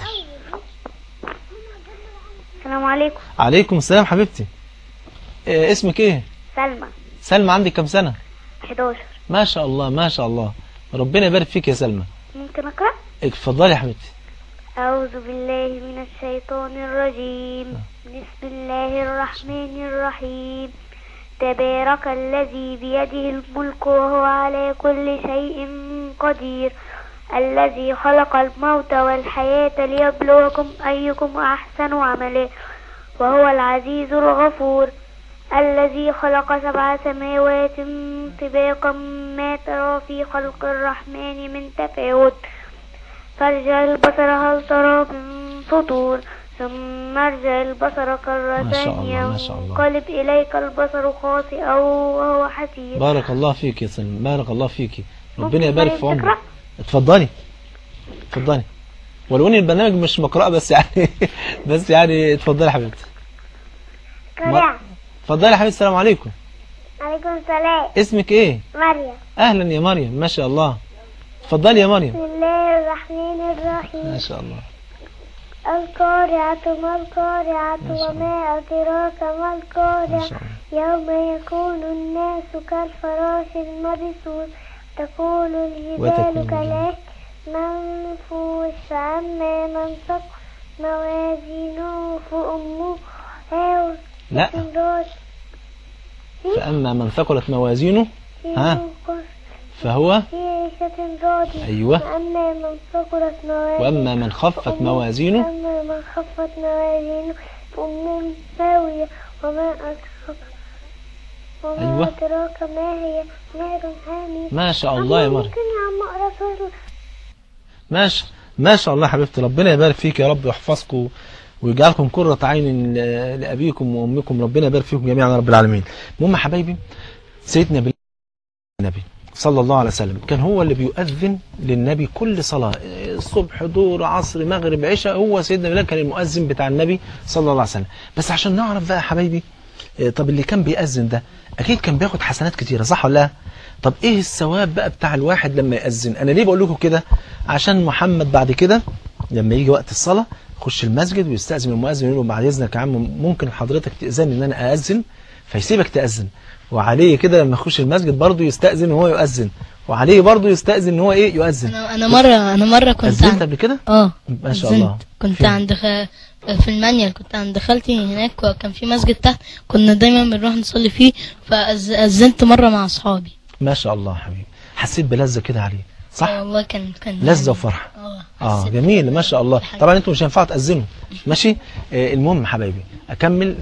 السلام عليكم عليكم السلام حبيبتي إيه اسمك ايه سلمى سلمى عندك كام سنة 11 ما شاء الله ما شاء الله ربنا يبارك فيك يا سلمى ممكن اقرا اتفضلي يا حبيبتي أعوذ بالله من الشيطان الرجيم بسم الله الرحمن الرحيم تبارك الذي بيده الملك وهو على كل شيء قدير الذي خلق الموت والحياة ليبلوكم أيكم أحسن عملا وهو العزيز الغفور الذي خلق سبع سماوات طباقا ما ترى في خلق الرحمن من تفاوت فارجع البصر هل ترى من فطور ثم ارجع البصر ما كرة شاء الله، ما شاء الله. ينقلب إليك البصر خاسئا وهو حسير بارك الله فيك يا سلمى بارك الله فيك ربنا ممكن يبارك في مريم عمرك تقرأ؟ اتفضلي اتفضلي ولو ان البرنامج مش مقرأة بس يعني بس يعني اتفضلي يا حبيبتي قرأ اتفضلي يا حبيبتي السلام عليكم عليكم السلام اسمك ايه مريم اهلا يا مريم ما شاء الله اتفضلي يا مريم بسم الله الرحمن الرحيم ما شاء الله القارعة ما القارعة ما شاء الله. وما أدراك ما ما القارعة شاء الله يوم يكون الناس كالفراش المبثوث تكون وتكون الجبال الجبال. كالعهن منفوش فأما من ثقل موازينه فأمه هاوية لا راضية فأما من ثقلت موازينه في ها. منقص فهو في عيشة راضية أيوة. وأما من ثقلت موازينه وأما من خفت موازينه أما من خفت موازينه فأمه هاوية وما أدراك وما أيوة. أدراك ما هي نار حامية ما شاء الله يا مريم ممكن يا عم أقرأ سورة ماشي ما شاء الله يا حبيبتي ربنا يبارك فيك يا رب ويحفظكم ويجعلكم قرة عين ل- لأبيكم وأمكم ربنا يبارك فيكم جميعا يا رب العالمين المهم يا حبايبي سيدنا بلال النبي صلى الله عليه وسلم كان هو اللي بيؤذن للنبي كل صلاة الصبح ظهر عصر مغرب عشاء هو سيدنا بلال كان المؤذن بتاع النبي صلى الله عليه وسلم بس عشان نعرف بقى يا حبايبي آه، طب اللي كان بيأذن ده أكيد كان بياخد حسنات كتيرة صح ولا لا؟ طب إيه الثواب بقى بتاع الواحد لما يأذن أنا ليه بقول لكم كده عشان محمد بعد كده لما يجي وقت الصلاة يخش المسجد ويستأذن المؤذن يقول له بعد إذنك يا عم ممكن حضرتك تأذن إن أنا أأذن فيسيبك تأذن وعليه كده لما يخش المسجد برضه يستأذن ان هو يؤذن وعليه برضه يستأذن ان هو ايه يؤذن انا انا مره انا مره كنت أذنت عند قبل كده اه ما شاء أذنت. الله كنت فين؟ عند خ... في المانيال كنت عند خالتي هناك وكان في مسجد تحت كنا دايما بنروح نصلي فيه فأذنت مرة مع أصحابي ما شاء الله حبيبي حسيت بلذة كده عليه صح آه والله كان كان لذة وفرحة اه اه حسيت جميل ما شاء الله بالحاجة. طبعا انتوا مش هينفعوا تأذنوا ماشي آه المهم حبايبي اكمل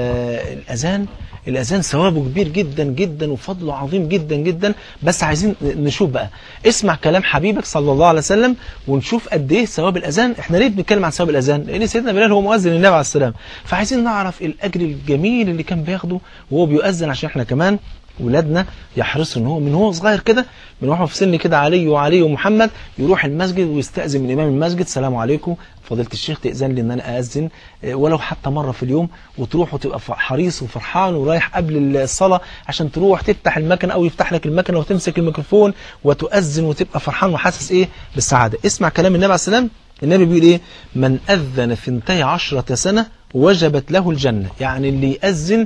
فالاذان الاذان ثوابه كبير جدا جدا وفضله عظيم جدا جدا بس عايزين نشوف بقى اسمع كلام حبيبك صلى الله عليه وسلم ونشوف قد ايه ثواب الاذان احنا ليه بنتكلم عن ثواب الاذان لان سيدنا بلال هو مؤذن النبي عليه السلام فعايزين نعرف الاجر الجميل اللي كان بياخده وهو بيؤذن عشان احنا كمان ولادنا يحرصوا ان هو من هو صغير كده من واحنا في سن كده علي وعلي ومحمد يروح المسجد ويستأذن من امام المسجد السلام عليكم فضيله الشيخ تأذن لي ان انا اذن آه، ولو حتى مره في اليوم وتروح وتبقى ف- حريص وفرحان ورايح قبل الصلاه عشان تروح تفتح المكنه او يفتح لك المكنه وتمسك الميكروفون وتؤذن وتبقى فرحان وحاسس ايه بالسعاده اسمع كلام النبي عليه السلام النبي بيقول ايه من اذن ثنتي عشرة سنه وجبت له الجنة يعني اللي يأذن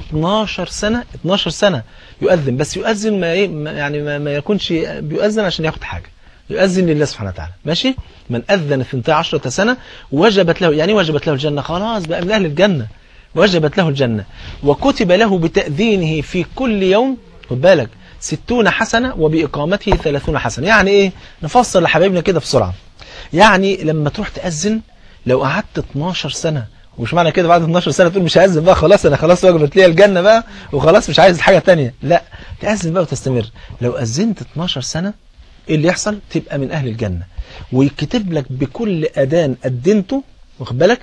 12 سنة 12 سنة يؤذن بس يؤذن ما إيه ما- يعني ما, ما يكونش بيؤذن عشان ياخد حاجة يؤذن لله سبحانه وتعالى ماشي من أذن 12 سنة وجبت له يعني إيه وجبت له الجنة خلاص بقى من أهل الجنة وجبت له الجنة وكتب له بتأذينه في كل يوم خد بالك ستون حسنة وبإقامته ثلاثون حسنة يعني إيه نفصل لحبايبنا كده بسرعة يعني لما تروح تأذن لو قعدت 12 سنة ومش معنى كده بعد 12 سنة تقول مش هأذن بقى خلاص أنا خلاص وجبت لي الجنة بقى وخلاص مش عايز حاجة تانية لا تأذن بقى وتستمر لو أذنت 12 سنة إيه اللي يحصل تبقى من أهل الجنة ويكتب لك بكل أذان أذنته واخد بالك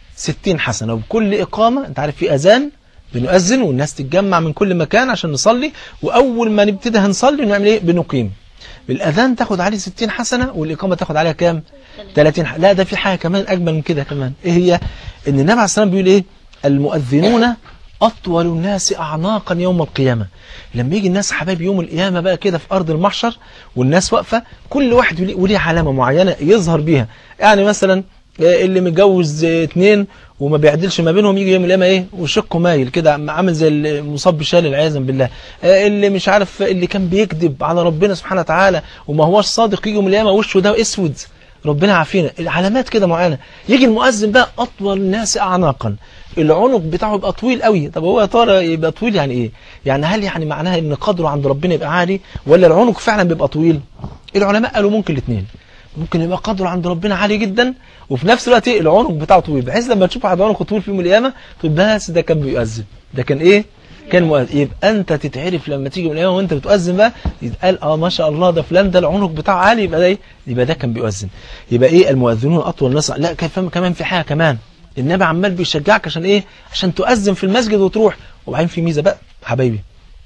60 حسنة وبكل إقامة أنت عارف في أذان بنؤذن والناس تتجمع من كل مكان عشان نصلي وأول ما نبتدي هنصلي نعمل إيه بنقيم الأذان تاخد عليه 60 حسنة والإقامة تاخد عليها كام 30 ح... لا ده في حاجة كمان أجمل من كده كمان إيه هي إن النبي عليه السلام بيقول إيه المؤذنون أطول الناس أعناقا يوم القيامة لما يجي الناس حبايبي يوم القيامة بقى كده في أرض المحشر والناس واقفة كل واحد وليه- وليه علامة معينة يظهر بيها يعني مثلا آه، اللي متجوز آه، اتنين وما بيعدلش ما بينهم يجي يوم القيامة ايه وشقه مايل كده عامل زي المصاب بشلل عياذا بالله آه، اللي مش عارف اللي كان بيكذب على ربنا سبحانه وتعالى وما هوش صادق يجي يوم القيامة وشه ده اسود ربنا يعافينا العلامات كده معينة يجي المؤذن بقى أطول الناس أعناقا العنق بتاعه يبقى طويل قوي طب هو يا ترى يبقى طويل يعني ايه يعني هل يعني معناها ان قدره عند ربنا يبقى عالي ولا العنق فعلا بيبقى طويل العلماء قالوا ممكن الاثنين ممكن يبقى قدره عند ربنا عالي جدا وفي نفس الوقت ايه العنق بتاعه طويل بحيث لما تشوف واحد عنقه طويل في يوم القيامه تقول بس ده كان بيؤذن ده كان ايه كان مؤذن يبقى انت تتعرف لما تيجي من القيامه وانت بتؤذن بقى يتقال اه ما شاء الله ده فلان ده العنق بتاعه عالي يبقى ده ايه يبقى ده كان بيؤذن يبقى ايه المؤذنون اطول الناس لا كمان كمان في حاجه كمان النبي عمال بيشجعك عشان ايه عشان تؤذن في المسجد وتروح وبعدين في ميزه بقى حبايبي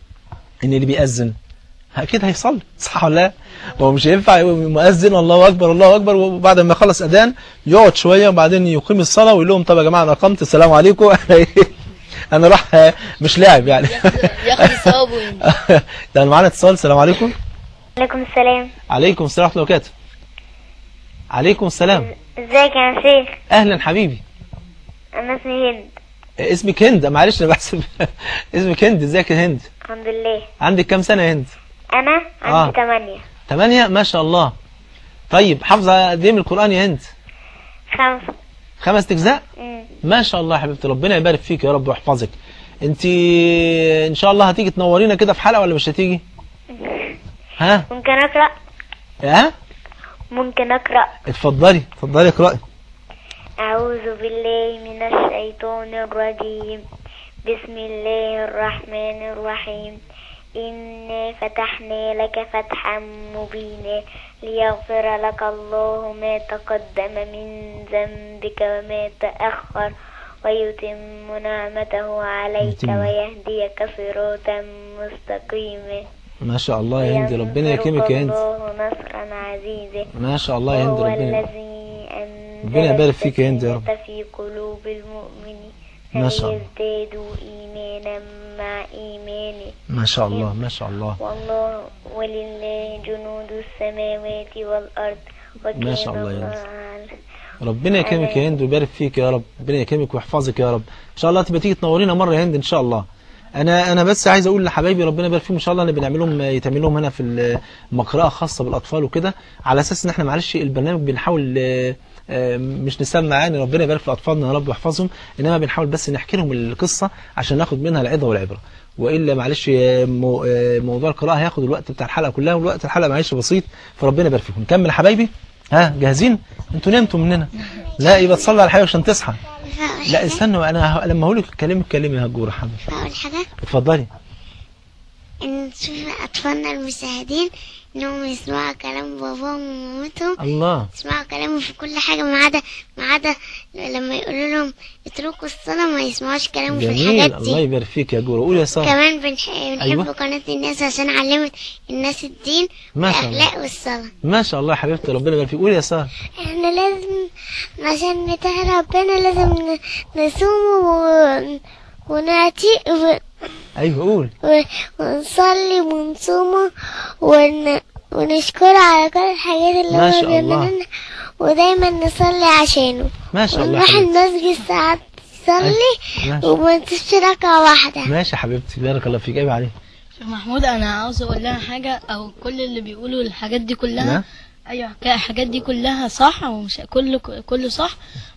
ان اللي بيأذن اكيد هيصلي صح ولا لا هو مش هينفع يبقى مؤذن الله اكبر الله اكبر وبعد ما يخلص اذان يقعد شويه وبعدين يقيم الصلاه ويقول لهم طب يا جماعه انا اقمت السلام عليكم انا ايه انا راح مش لاعب يعني ياخد الثواب وين ده انا معانا اتصال السلام عليكم عليكم السلام عليكم السلام ورحمه الله وبركاته عليكم السلام ازيك يا شيخ اهلا حبيبي انا اسمي هند اسمك هند معلش انا بحسب اسمك هند ازيك يا هند الحمد لله عندك كام سنه يا هند انا آه. عندي تمانية ثمانية ما شاء الله طيب حافظة قد ايه من القرآن يا هند خمسة خمس أجزاء مم. ما شاء الله يا حبيبتي ربنا يبارك فيك يا رب ويحفظك انت ان شاء الله هتيجي تنورينا كده في حلقة ولا مش هتيجي ها ممكن اقرا ها ممكن اقرا اتفضلي اتفضلي اقرأي اعوذ بالله من الشيطان الرجيم بسم الله الرحمن الرحيم إنا فتحنا لك فتحا مبينا ليغفر لك الله ما تقدم من ذنبك وما تأخر ويتم نعمته عليك يتم. ويهديك صراطا مستقيما ما شاء الله يا هند ربنا يكرمك يا هند الله نصرا عزيزا ما شاء الله يا هند وهو ربنا الذي أنزل ربنا يبارك فيك يا هند يا رب. السكينة في قلوب المؤمنين ما شاء الله. فليزدادوا إيمانا مع إيمانه ما شاء الله ما شاء الله والله ولله جنود السماوات والأرض وكان ما شاء الله يا هند. على- ربنا يكرمك يا هند ويبارك فيك يا رب ربنا يكرمك ويحفظك يا رب ان شاء الله تبقى تيجي تنورينا مره يا هند ان شاء الله انا انا بس عايز اقول لحبايبي ربنا يبارك فيهم ان شاء الله اللي بنعمل لهم يتعمل لهم هنا في المقرأة خاصه بالاطفال وكده على اساس ان احنا معلش البرنامج بنحاول آه، آه، مش نسمع يعني ربنا يبارك في اطفالنا يا رب ويحفظهم انما بنحاول بس نحكي لهم القصه عشان ناخد منها العظه والعبره والا معلش آه، مو- آه، موضوع القراءه هياخد الوقت بتاع الحلقه كلها والوقت الحلقه معلش بسيط فربنا يبارك فيكم نكمل يا حبايبي ها جاهزين انتوا نمتوا مننا لا يبقى تصلي على حاجه عشان تصحى لا استنوا انا ه- لما اقول لك كلمه كلمه يا هجوره حبيبي أول حاجة اتفضلي إن نشوف أطفالنا المشاهدين إنهم يسمعوا كلام باباهم ومامتهم الله يسمعوا كلامه في كل حاجة ما عدا ما عدا لما يقولوا لهم اتركوا الصلاة ما يسمعوش كلامه في جميل الحاجات الله دي يبارك فيك يا جوره قول يا ساره كمان بنح... بنحب أيوة. قناة الناس عشان علمت الناس الدين ما شاء الله. والأخلاق والصلاة ما شاء الله يا حبيبتي ربنا يبارك فيك قول يا ساره احنا لازم عشان نطيع ربنا لازم ن- نصوم و... ونعتي و... ايوه قول و... ونصلي ونصوم ون... ونشكره على كل الحاجات اللي ما هو شاء الله. بيعملها لنا ودايما نصلي عشانه ما شاء الله يا ونروح حبيبتي المسجد ساعات نصلي ماشي. وما نسيبش ركعة واحدة ماشي يا حبيبتي بارك الله فيك ايوه عليه شيخ محمود انا عاوز اقول لها حاجه او كل اللي بيقولوا الحاجات دي كلها نعم. ايوه حكا- الحاجات دي كلها صح ومش كله كله صح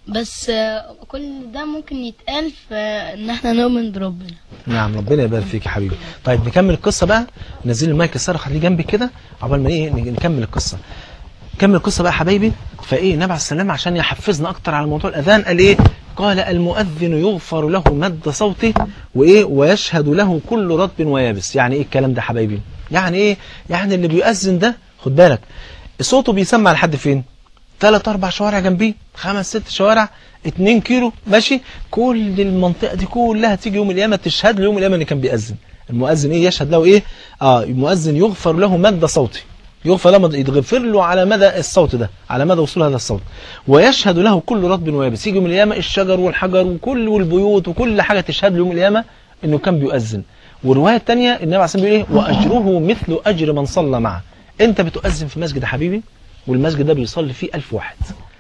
بس آه، كل ده ممكن يتقال في ان احنا نؤمن بربنا نعم ربنا يبارك فيك يا حبيبي طيب نكمل القصه بقى نزل المايك يا ساره خليه جنبي كده عقبال ما ايه نكمل القصه كمل القصه بقى يا حبايبي فايه النبي عليه السلام عشان يحفزنا اكتر على موضوع الاذان قال ايه قال المؤذن يغفر له مد صوته وايه ويشهد له كل رطب ويابس يعني ايه الكلام ده يا حبايبي يعني ايه يعني اللي بيؤذن ده خد بالك صوته بيسمع لحد فين ثلاث اربع شوارع جنبيه خمس ست شوارع اتنين كيلو ماشي كل المنطقه دي كلها تيجي يوم القيامه تشهد له يوم القيامه ان كان بيأذن المؤذن ايه يشهد له ايه اه المؤذن يغفر له مد صوته يغفر له يتغفر له على مدى الصوت ده على مدى وصول هذا الصوت ويشهد له كل رطب ويابس يجي يوم القيامه الشجر والحجر وكل والبيوت وكل حاجه تشهد له يوم القيامه انه كان بيؤذن والروايه الثانيه النبي عليه الصلاه والسلام بيقول ايه واجره مثل اجر من صلى معه انت بتؤذن في مسجد يا حبيبي والمسجد ده بيصلي فيه ألف واحد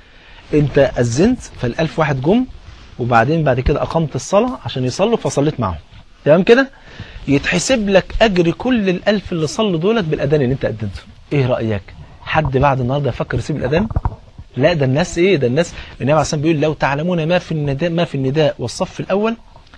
انت أذنت فالألف واحد جم وبعدين بعد كده أقمت الصلاة عشان يصلوا فصليت معهم تمام كده يتحسب لك أجر كل الألف اللي صلوا دولت بالأذان اللي انت أذنته ايه رأيك حد بعد النهاردة يفكر يسيب الأذان لا ده الناس ايه ده الناس النبي عليه الصلاة والسلام بيقول لو تعلمون ما في النداء ما في النداء والصف الأول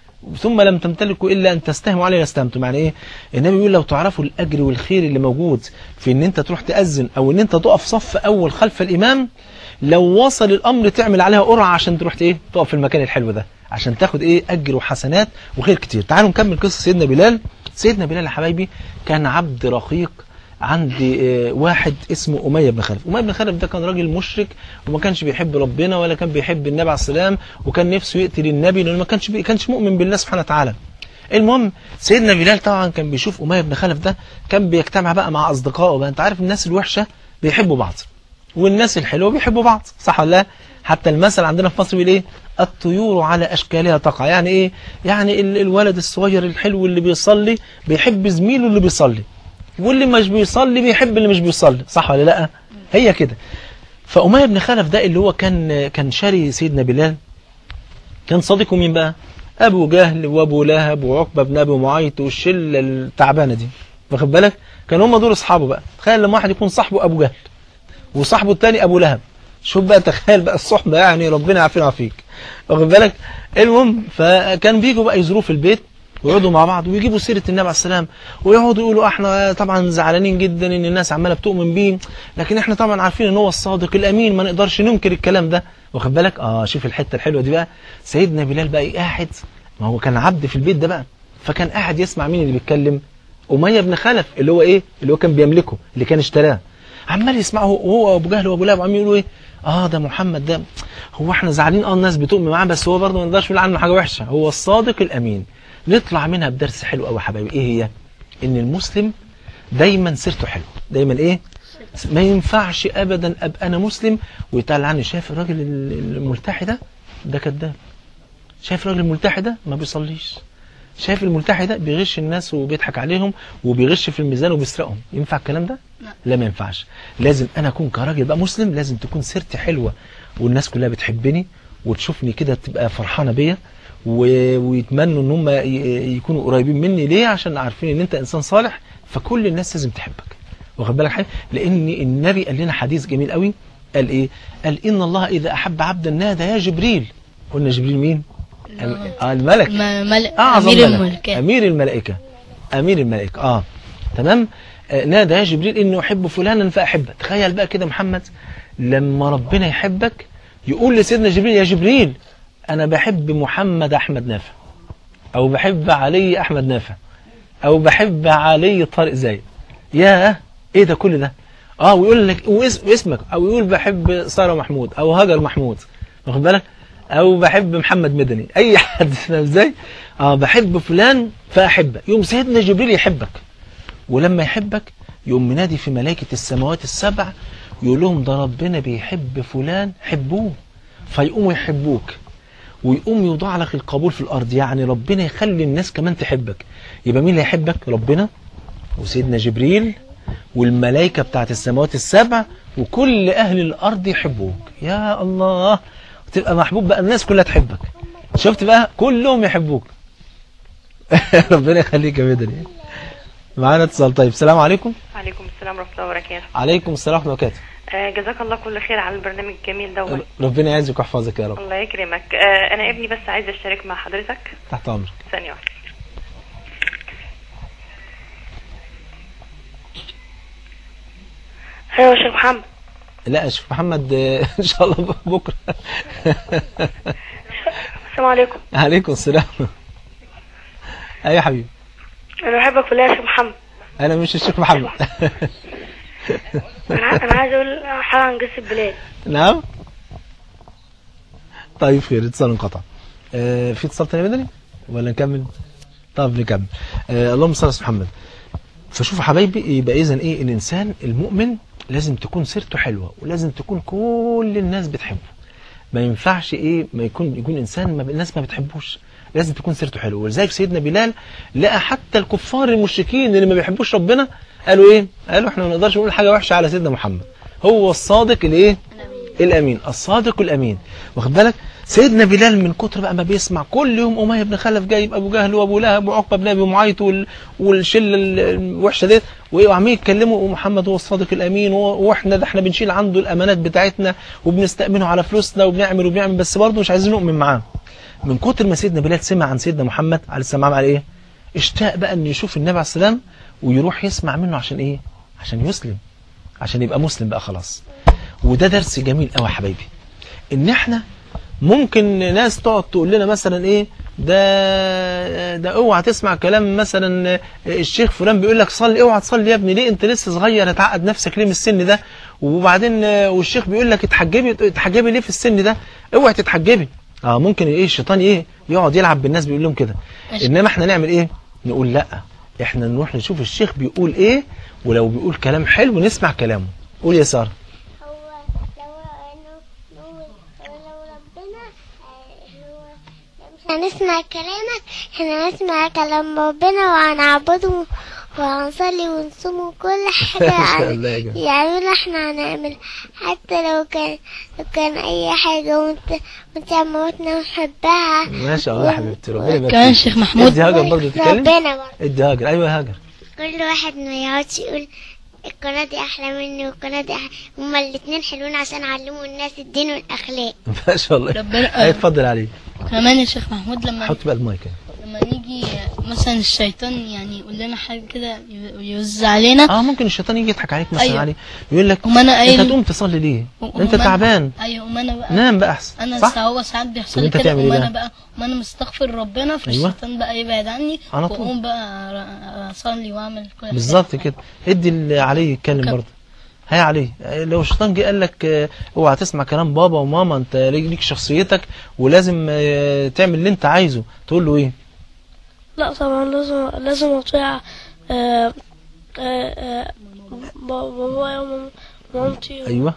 ثم لم تمتلكوا الا ان تستهموا عليه لاستهمتم يعني ايه النبي بيقول لو تعرفوا الاجر والخير اللي موجود في ان انت تروح تاذن او ان انت تقف صف اول خلف الامام لو وصل الامر تعمل عليها قرعه عشان تروح ايه تقف في المكان الحلو ده عشان تاخد ايه اجر وحسنات وخير كتير تعالوا نكمل قصه سيدنا بلال سيدنا بلال يا حبايبي كان عبد رقيق عند آه، واحد اسمه أمية بن خلف أمية بن خلف ده كان راجل مشرك وما كانش بيحب ربنا ولا كان بيحب النبي عليه السلام وكان نفسه يقتل النبي لأنه ما كانش بي... كانش مؤمن بالله سبحانه وتعالى المهم سيدنا بلال طبعا كان بيشوف أمية بن خلف ده كان بيجتمع بقى مع أصدقائه بقى أنت عارف الناس الوحشة بيحبوا بعض والناس الحلوة بيحبوا بعض صح ولا لا حتى المثل عندنا في مصر بيقول ايه الطيور على اشكالها تقع يعني ايه يعني ال- الولد الصغير الحلو اللي بيصلي بيحب زميله اللي بيصلي واللي مش بيصلي بيحب اللي مش بيصلي صح ولا لا هي كده فأمية بن خلف ده اللي هو كان كان شاري سيدنا بلال كان صديقه مين بقى ابو جهل وابو لهب وعقبه بن ابي معيط والشله التعبانه دي واخد بالك كان هم دول اصحابه بقى تخيل لما واحد يكون صاحبه ابو جهل وصاحبه الثاني ابو لهب شوف بقى تخيل بقى الصحبه يعني ربنا يعافينا ويعافيك واخد بالك المهم فكان بيجوا بقى يزوروه في البيت ويقعدوا مع بعض ويجيبوا سيره النبي عليه السلام ويقعدوا يقولوا احنا طبعا زعلانين جدا ان الناس عماله بتؤمن بيه لكن احنا طبعا عارفين ان هو الصادق الامين ما نقدرش ننكر الكلام ده واخد بالك اه شوف الحته الحلوه دي بقى سيدنا بلال بقى قاعد ما هو كان عبد في البيت ده بقى فكان قاعد يسمع مين اللي بيتكلم أمية بن خلف اللي هو إيه اللي هو كان بيملكه اللي كان اشتراه عمال يسمعه هو وأبو جهل وأبو لهب وعمال يقولوا إيه اه ده محمد ده هو احنا زعلانين اه الناس بتؤمن معاه بس هو برضه ما نقدرش نقول عنه حاجه وحشه هو الصادق الامين نطلع منها بدرس حلو قوي يا حبايبي ايه هي ان المسلم دايما سيرته حلوه دايما ايه ما ينفعش ابدا ابقى انا مسلم ويتقال عني شايف الراجل الملتحي ده ده كذاب شايف الراجل الملتحي ده ما بيصليش شايف الملتحي ده بيغش الناس وبيضحك عليهم وبيغش في الميزان وبيسرقهم ينفع الكلام ده لا. لا ما ينفعش لازم انا اكون كراجل بقى مسلم لازم تكون سيرتي حلوه والناس كلها بتحبني وتشوفني كده تبقى فرحانه بيا و- ويتمنوا ان هم ي- يكونوا قريبين مني ليه عشان عارفين ان انت انسان صالح فكل الناس لازم تحبك واخد بالك حاجه لان النبي قال لنا حديث جميل قوي قال ايه قال ان الله اذا احب عبدا نادى يا جبريل قلنا جبريل مين آه الملك ما- مل... أعظم أمير ملك. الملكات أمير الملائكة أمير الملائكة آه تمام آه نادى يا جبريل إني أحب فلانا فأحبه تخيل بقى كده محمد لما ربنا يحبك يقول لسيدنا جبريل يا جبريل أنا بحب محمد أحمد نافع أو بحب علي أحمد نافع أو بحب علي طارق زايد ياه إيه ده كل ده اه ويقول لك واسم واسمك او يقول بحب ساره محمود او هاجر محمود واخد بالك او بحب محمد مدني اي حد فاهم ازاي اه بحب فلان فاحبه يوم سيدنا جبريل يحبك ولما يحبك يقوم منادي في ملائكه السماوات السبع يقول لهم ده ربنا بيحب فلان حبوه فيقوموا يحبوك ويقوم يوضع لك القبول في الارض يعني ربنا يخلي الناس كمان تحبك يبقى مين اللي يحبك ربنا وسيدنا جبريل والملائكة بتاعت السماوات السبع وكل أهل الأرض يحبوك يا الله تبقى محبوب بقى الناس كلها تحبك شفت بقى كلهم يحبوك ربنا يخليك يا مدني معانا اتصال طيب السلام عليكم عليكم السلام ورحمة الله وبركاته عليكم السلام ورحمة الله وبركاته آه جزاك الله كل خير على البرنامج الجميل ده ربنا يعزك ويحفظك يا رب الله يكرمك آه انا ابني بس عايزه اشترك مع حضرتك تحت أمرك ثانيه واحده ايوه يا شيخ محمد لا شوف محمد آه، إن شاء الله بكرة السلام عليكم عليكم السلام أيوة يا حبيبي انا بحبك في الله يا شيخ محمد أنا مش الشيخ محمد انا ع- انا عايز اقول حاجه عن قصه بلال نعم طيب خير اتصال انقطع آه في اتصال تاني بدني ولا نكمل طب نكمل آه اللهم صل على سيدنا محمد فشوفوا حبايبي يبقى اذا ايه الانسان المؤمن لازم تكون سيرته حلوه ولازم تكون كل الناس بتحبه ما ينفعش ايه ما يكون يكون انسان ما الناس ما بتحبوش لازم تكون سيرته حلوه ولذلك سيدنا بلال لقى حتى الكفار المشركين اللي ما بيحبوش ربنا قالوا ايه قالوا احنا ما نقدرش نقول حاجه وحشه على سيدنا محمد هو الصادق الايه الامين الصادق الامين واخد بالك سيدنا بلال من كتر بقى ما بيسمع كل يوم اميه بن خلف جايب ابو جهل وابو لهب وعقبه بن ابي معيط وال... والشله الوحشه ديت وعمالين يتكلموا ومحمد هو الصادق الامين و- واحنا ده احنا بنشيل عنده الامانات بتاعتنا وبنستامنه على فلوسنا وبنعمل وبنعمل بس برضه مش عايزين نؤمن معاه من كتر ما سيدنا بلال سمع عن سيدنا محمد عليه السلام على ايه اشتاق بقى انه يشوف النبي عليه السلام ويروح يسمع منه عشان ايه عشان يسلم عشان يبقى مسلم بقى خلاص وده درس جميل قوي يا حبايبي ان احنا ممكن ناس تقعد تقول لنا مثلا ايه ده ده اوعى تسمع كلام مثلا الشيخ فلان بيقول لك صلي اوعى تصلي يا ابني ليه انت لسه صغير هتعقد نفسك ليه من السن ده وبعدين والشيخ بيقول لك اتحجبي اتحجبي ليه في السن ده اوعى تتحجبي اه ممكن ايه الشيطان ايه يقعد يلعب بالناس بيقول لهم كده ماشي. انما احنا نعمل ايه نقول لا احنا نروح نشوف الشيخ بيقول ايه ولو بيقول كلام حلو نسمع كلامه قول يا ساره هو لو انه نقول لو ربنا آه، هو مش هنسمع كلامك احنا هنسمع كلام ربنا وهنعبده وهنصلي ونصوم وكل حاجة ما شاء عن- الله يا جماعة. يعملوا احنا هنعمل حتى لو كان لو كان اي حاجة وانت وانت موتنا ونحبها ما شاء الله يا حبيبتي ربنا يبارك كمان فيك. شيخ محمود ادي هاجر برضه تتكلم ربنا برضه ادي هاجر ايوه يا هاجر كل واحد ما يقعدش يقول القناة دي أحلى مني والقناة دي أحلى هما الاتنين حلوين عشان علموا الناس الدين والأخلاق ما شاء الله ربنا- اي اتفضل عليه كمان يا شيخ محمود لما حط بقى المايك لما نيجي يجي مثلا الشيطان يعني يقول لنا حاجه كده يوز علينا اه ممكن الشيطان يجي يضحك عليك مثلا أيوة. علي يقول لك وما انا انت قايل تقوم تصلي ليه وما انت أنا- تعبان ايوه وما انا بقى نام بقى احسن انا صح سا- هو ساعات بيحصل طب لي أنت كده تعمل إيه وما بقى؟ انا بقى وما انا مستغفر ربنا أيوة. فالشيطان بقى يبعد عني على طول. واقوم بقى ر- اصلي واعمل كل حاجة. بالظبط كده ادي اللي عليه يتكلم كم. برضه هي عليه لو الشيطان جه قال لك آه، اوعى تسمع كلام بابا وماما انت ليك ليك شخصيتك ولازم آه، تعمل اللي انت عايزه تقول له ايه لا طبعا لازم لازم اطيع آه، آه، آه، با- بابايا ومامتي ايوه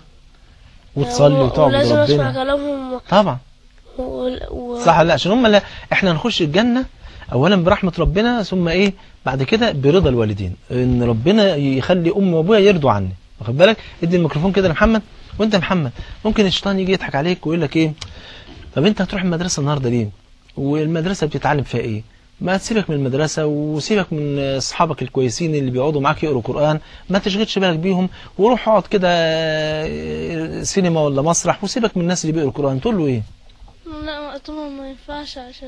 وتصلي وتعبد ولازم اسمع ربنا كلامهم طبعا و... و... صح لا عشان هم لا احنا هنخش الجنه اولا برحمه ربنا ثم ايه بعد كده برضا الوالدين ان ربنا يخلي امي وابويا يرضوا عني واخد بالك ادي الميكروفون كده لمحمد وانت يا محمد ممكن الشيطان يجي يضحك عليك ويقول لك ايه طب انت هتروح المدرسه النهارده ليه والمدرسه بتتعلم فيها ايه ما تسيبك من المدرسة وسيبك من أصحابك الكويسين اللي بيقعدوا معاك يقروا قرآن ما تشغلش بالك بيهم وروح اقعد كده آه، سينما ولا مسرح وسيبك من الناس اللي بيقروا قرآن تقول له إيه؟ لا طبعا ما ينفعش عشان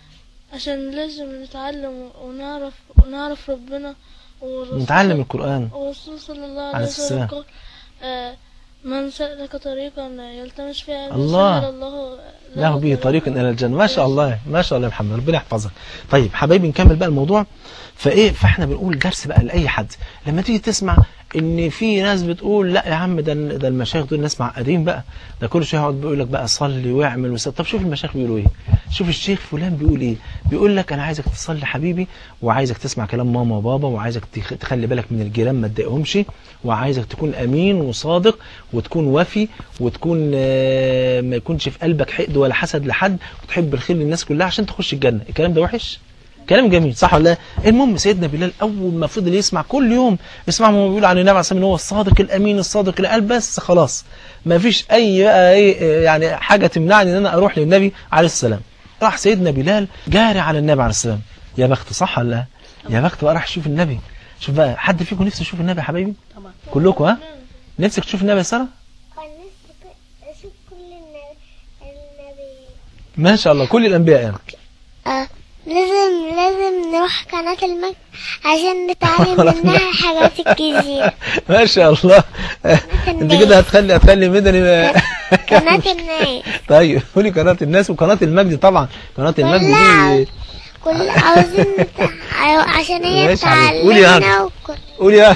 عشان لازم نتعلم ونعرف ونعرف ربنا والرسول نتعلم القرآن والرسول صلى الله عليه عليه السلام. وسلم قال آه، من سلك طريقا يلتمس فيها علما الله. سهل الله له به طريق الى الجنه ما شاء الله ما شاء الله يا محمد ربنا يحفظك طيب حبايبي نكمل بقى الموضوع فايه فاحنا بنقول درس بقى لاي حد لما تيجي تسمع ان في ناس بتقول لا يا عم ده ده المشايخ دول ناس معقدين بقى ده كل شويه يقعد بيقول لك بقى صلي واعمل وسوي طب شوف المشايخ بيقولوا ايه شوف الشيخ فلان بيقول ايه بيقول لك انا عايزك تصلي حبيبي وعايزك تسمع كلام ماما وبابا وعايزك تخ- تخلي بالك من الجيران ما تضايقهمش وعايزك تكون امين وصادق وتكون وفي وتكون آه، ما يكونش في قلبك حقد ولا حسد لحد وتحب الخير للناس كلها عشان تخش الجنه الكلام ده وحش كلام جميل صح ولا لا المهم سيدنا بلال اول ما فضل يسمع كل يوم يسمع ما بيقول عن النبي عليه الصلاه والسلام ان هو الصادق الامين الصادق اللي قال بس خلاص ما فيش اي بقى ايه يعني حاجه تمنعني ان انا اروح للنبي عليه السلام راح سيدنا بلال جاري على النبي عليه السلام يا بخت صح ولا لا يا بخت بقى راح يشوف النبي شوف بقى حد فيكم نفسه يشوف النبي يا حبايبي طبعا كلكم ها نفسك تشوف النبي يا ساره كان نفسي اشوف كل النبي النبي ما شاء الله كل الانبياء يعني آه لازم لازم نروح قناة المجد عشان نتعلم منها الحاجات الكتير ما شاء الله انت كده هتخلي هتخلي مدني قناة الناس طيب قولي قناة الناس وقناة المجد طبعا قناة المجد دي كل عاوزين نتع... أيوة، عشان هي ماشي يا حبيبي. قولي يا تعلمنا هبة. وكل قولي يا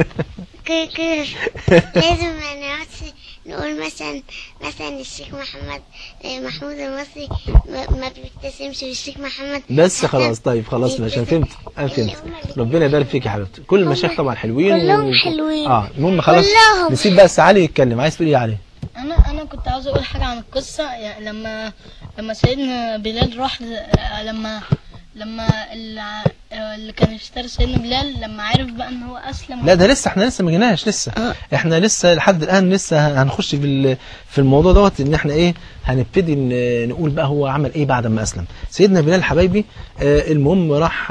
كده كده لازم ما نقعدش نقول مثلا مثلا الشيخ محمد آه، محمود المصري ما, ما بيبتسمش والشيخ محمد بس خلاص طيب خلاص ماشي انا فهمت انا فهمت ربنا يبارك فيك يا حبيبتي كل المشايخ طبعا حلوين كلهم و- حلوين. اه المهم خلاص كلهم. نسيب بس علي يتكلم عايز تقول ايه يا علي انا انا كنت عاوز اقول حاجه عن القصه يعني لما لما سيدنا بلال راح ل- لما لما الع- اللي كان اشترى سيدنا بلال لما عرف بقى ان هو اسلم لا ده لسه احنا لسه ما جيناش لسه احنا لسه لحد الان لسه هنخش في ال- في الموضوع دوت ان احنا ايه هنبتدي ن- نقول بقى هو عمل ايه بعد ما اسلم سيدنا بلال حبايبي آه المهم راح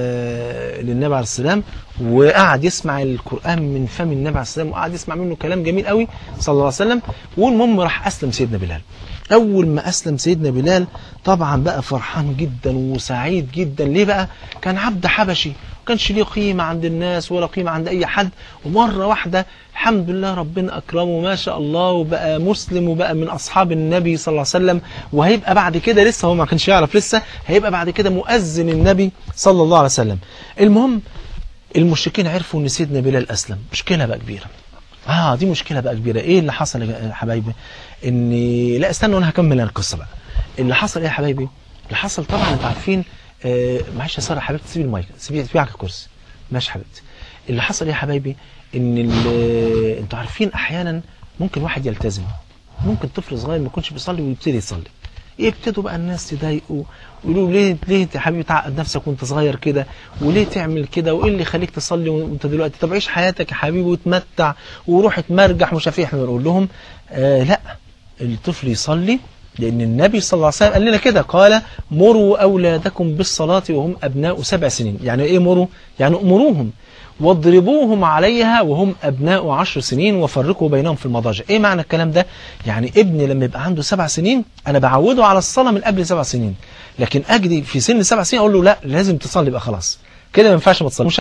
آه للنبي عليه السلام وقعد يسمع القران من فم النبي عليه السلام وقعد يسمع منه كلام جميل قوي صلى الله عليه وسلم والمهم راح اسلم سيدنا بلال اول ما اسلم سيدنا بلال طبعا بقى فرحان جدا وسعيد جدا ليه بقى كان عبد حبشي ما كانش ليه قيمه عند الناس ولا قيمه عند اي حد ومره واحده الحمد لله ربنا اكرمه ما شاء الله وبقى مسلم وبقى من اصحاب النبي صلى الله عليه وسلم وهيبقى بعد كده لسه هو ما كانش يعرف لسه هيبقى بعد كده مؤذن النبي صلى الله عليه وسلم المهم المشركين عرفوا ان سيدنا بلال اسلم مشكله بقى كبيره اه دي مشكله بقى كبيره ايه اللي حصل يا حبايبي ان لا استنوا انا هكمل أنا القصه بقى اللي حصل ايه يا حبايبي اللي حصل طبعا انتوا عارفين آه معلش يا ساره يا حبيبتي سيبي المايك سيبي سيبي على الكرسي ماشي يا حبيبتي اللي حصل ايه يا حبايبي ان ال- انتوا عارفين احيانا ممكن واحد يلتزم ممكن طفل صغير ما يكونش بيصلي ويبتدي يصلي يبتدوا بقى الناس تضايقوا ويقولوا ليه ليه يا حبيبي تعقد نفسك وانت صغير كده وليه تعمل كده وايه اللي يخليك تصلي وانت دلوقتي طب عيش حياتك يا حبيبي وتمتع وروح اتمرجح مش عارف ايه احنا بنقول لهم آه لا الطفل يصلي لان النبي صلى الله عليه وسلم قال لنا كده قال مروا اولادكم بالصلاه وهم ابناء سبع سنين يعني ايه مروا يعني امروهم واضربوهم عليها وهم أبناء عشر سنين وفرقوا بينهم في المضاجع إيه معنى الكلام ده؟ يعني ابني لما يبقى عنده سبع سنين أنا بعوده على الصلاة من قبل سبع سنين لكن أجدي في سن سبع سنين أقول له لا لازم تصلي بقى خلاص كده ما ينفعش ما تصليش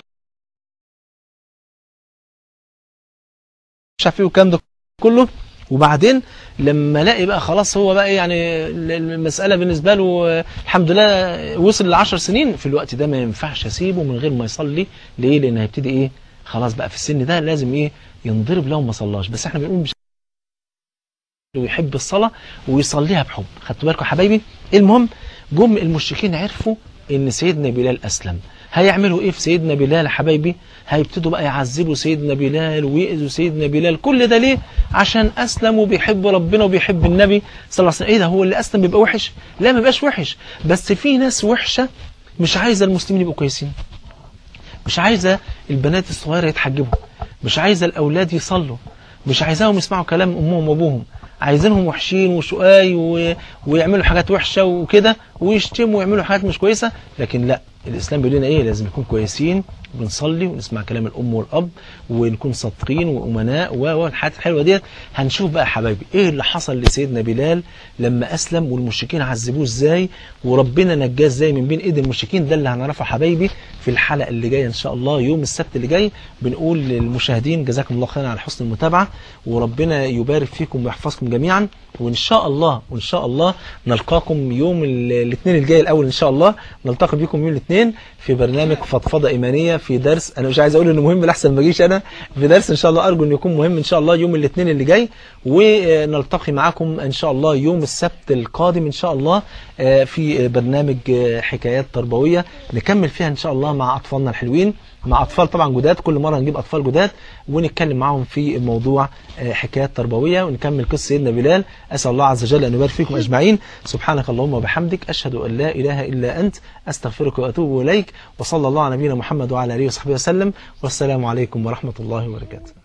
مش عارف ايه والكلام ده كله وبعدين لما الاقي بقى خلاص هو بقى إيه يعني المساله بالنسبه له آه، الحمد لله وصل ل 10 سنين في الوقت ده ما ينفعش اسيبه من غير ما يصلي ليه؟ لان هيبتدي ايه؟ خلاص بقى في السن ده لازم ايه؟ ينضرب لو ما صلاش بس احنا بنقول مش ويحب الصلاه ويصليها بحب خدتوا بالكم يا حبايبي؟ المهم جم المشركين عرفوا ان سيدنا بلال اسلم هيعملوا ايه في سيدنا بلال يا حبايبي هيبتدوا بقى يعذبوا سيدنا بلال ويأذوا سيدنا بلال كل ده ليه عشان اسلم وبيحب ربنا وبيحب النبي صلى الله عليه وسلم ايه ده هو اللي اسلم بيبقى وحش لا ما بيبقاش وحش بس في ناس وحشه مش عايزه المسلمين يبقوا كويسين مش عايزه البنات الصغيره يتحجبوا مش عايزه الاولاد يصلوا مش عايزاهم يسمعوا كلام امهم وابوهم عايزينهم وحشين وشقاي و... ويعملوا حاجات وحشه وكده ويشتموا ويعملوا حاجات مش كويسه لكن لا الاسلام بيقول لنا ايه لازم نكون كويسين ونصلي ونسمع كلام الام والاب ونكون صادقين وامناء و- والحاجات الحلوه ديت هنشوف بقى يا حبايبي ايه اللي حصل لسيدنا بلال لما اسلم والمشركين عذبوه ازاي وربنا نجاه ازاي من بين ايد المشركين ده اللي هنعرفه يا حبايبي في الحلقه اللي جايه ان شاء الله يوم السبت اللي جاي بنقول للمشاهدين جزاكم الله خيرا على حسن المتابعه وربنا يبارك فيكم ويحفظكم جميعا وان شاء الله وان شاء الله نلقاكم يوم ال- الاثنين الجاي الاول ان شاء الله نلتقي بكم يوم الاثنين في برنامج فضفضه ايمانيه في درس انا مش عايز اقول انه مهم لحسن ما اجيش انا في درس ان شاء الله ارجو انه يكون مهم ان شاء الله يوم الاثنين اللي جاي ونلتقي معاكم ان شاء الله يوم السبت القادم ان شاء الله آه، في برنامج آه، حكايات تربويه نكمل فيها ان شاء الله مع اطفالنا الحلوين مع اطفال طبعا جداد كل مره نجيب اطفال جداد ونتكلم معاهم في موضوع آه، حكايات تربويه ونكمل قصه سيدنا بلال اسال الله عز وجل ان يبارك فيكم اجمعين سبحانك اللهم وبحمدك اشهد ان لا اله الا انت استغفرك واتوب اليك وصلى الله على نبينا محمد وعلى اله وصحبه وسلم والسلام عليكم ورحمه الله وبركاته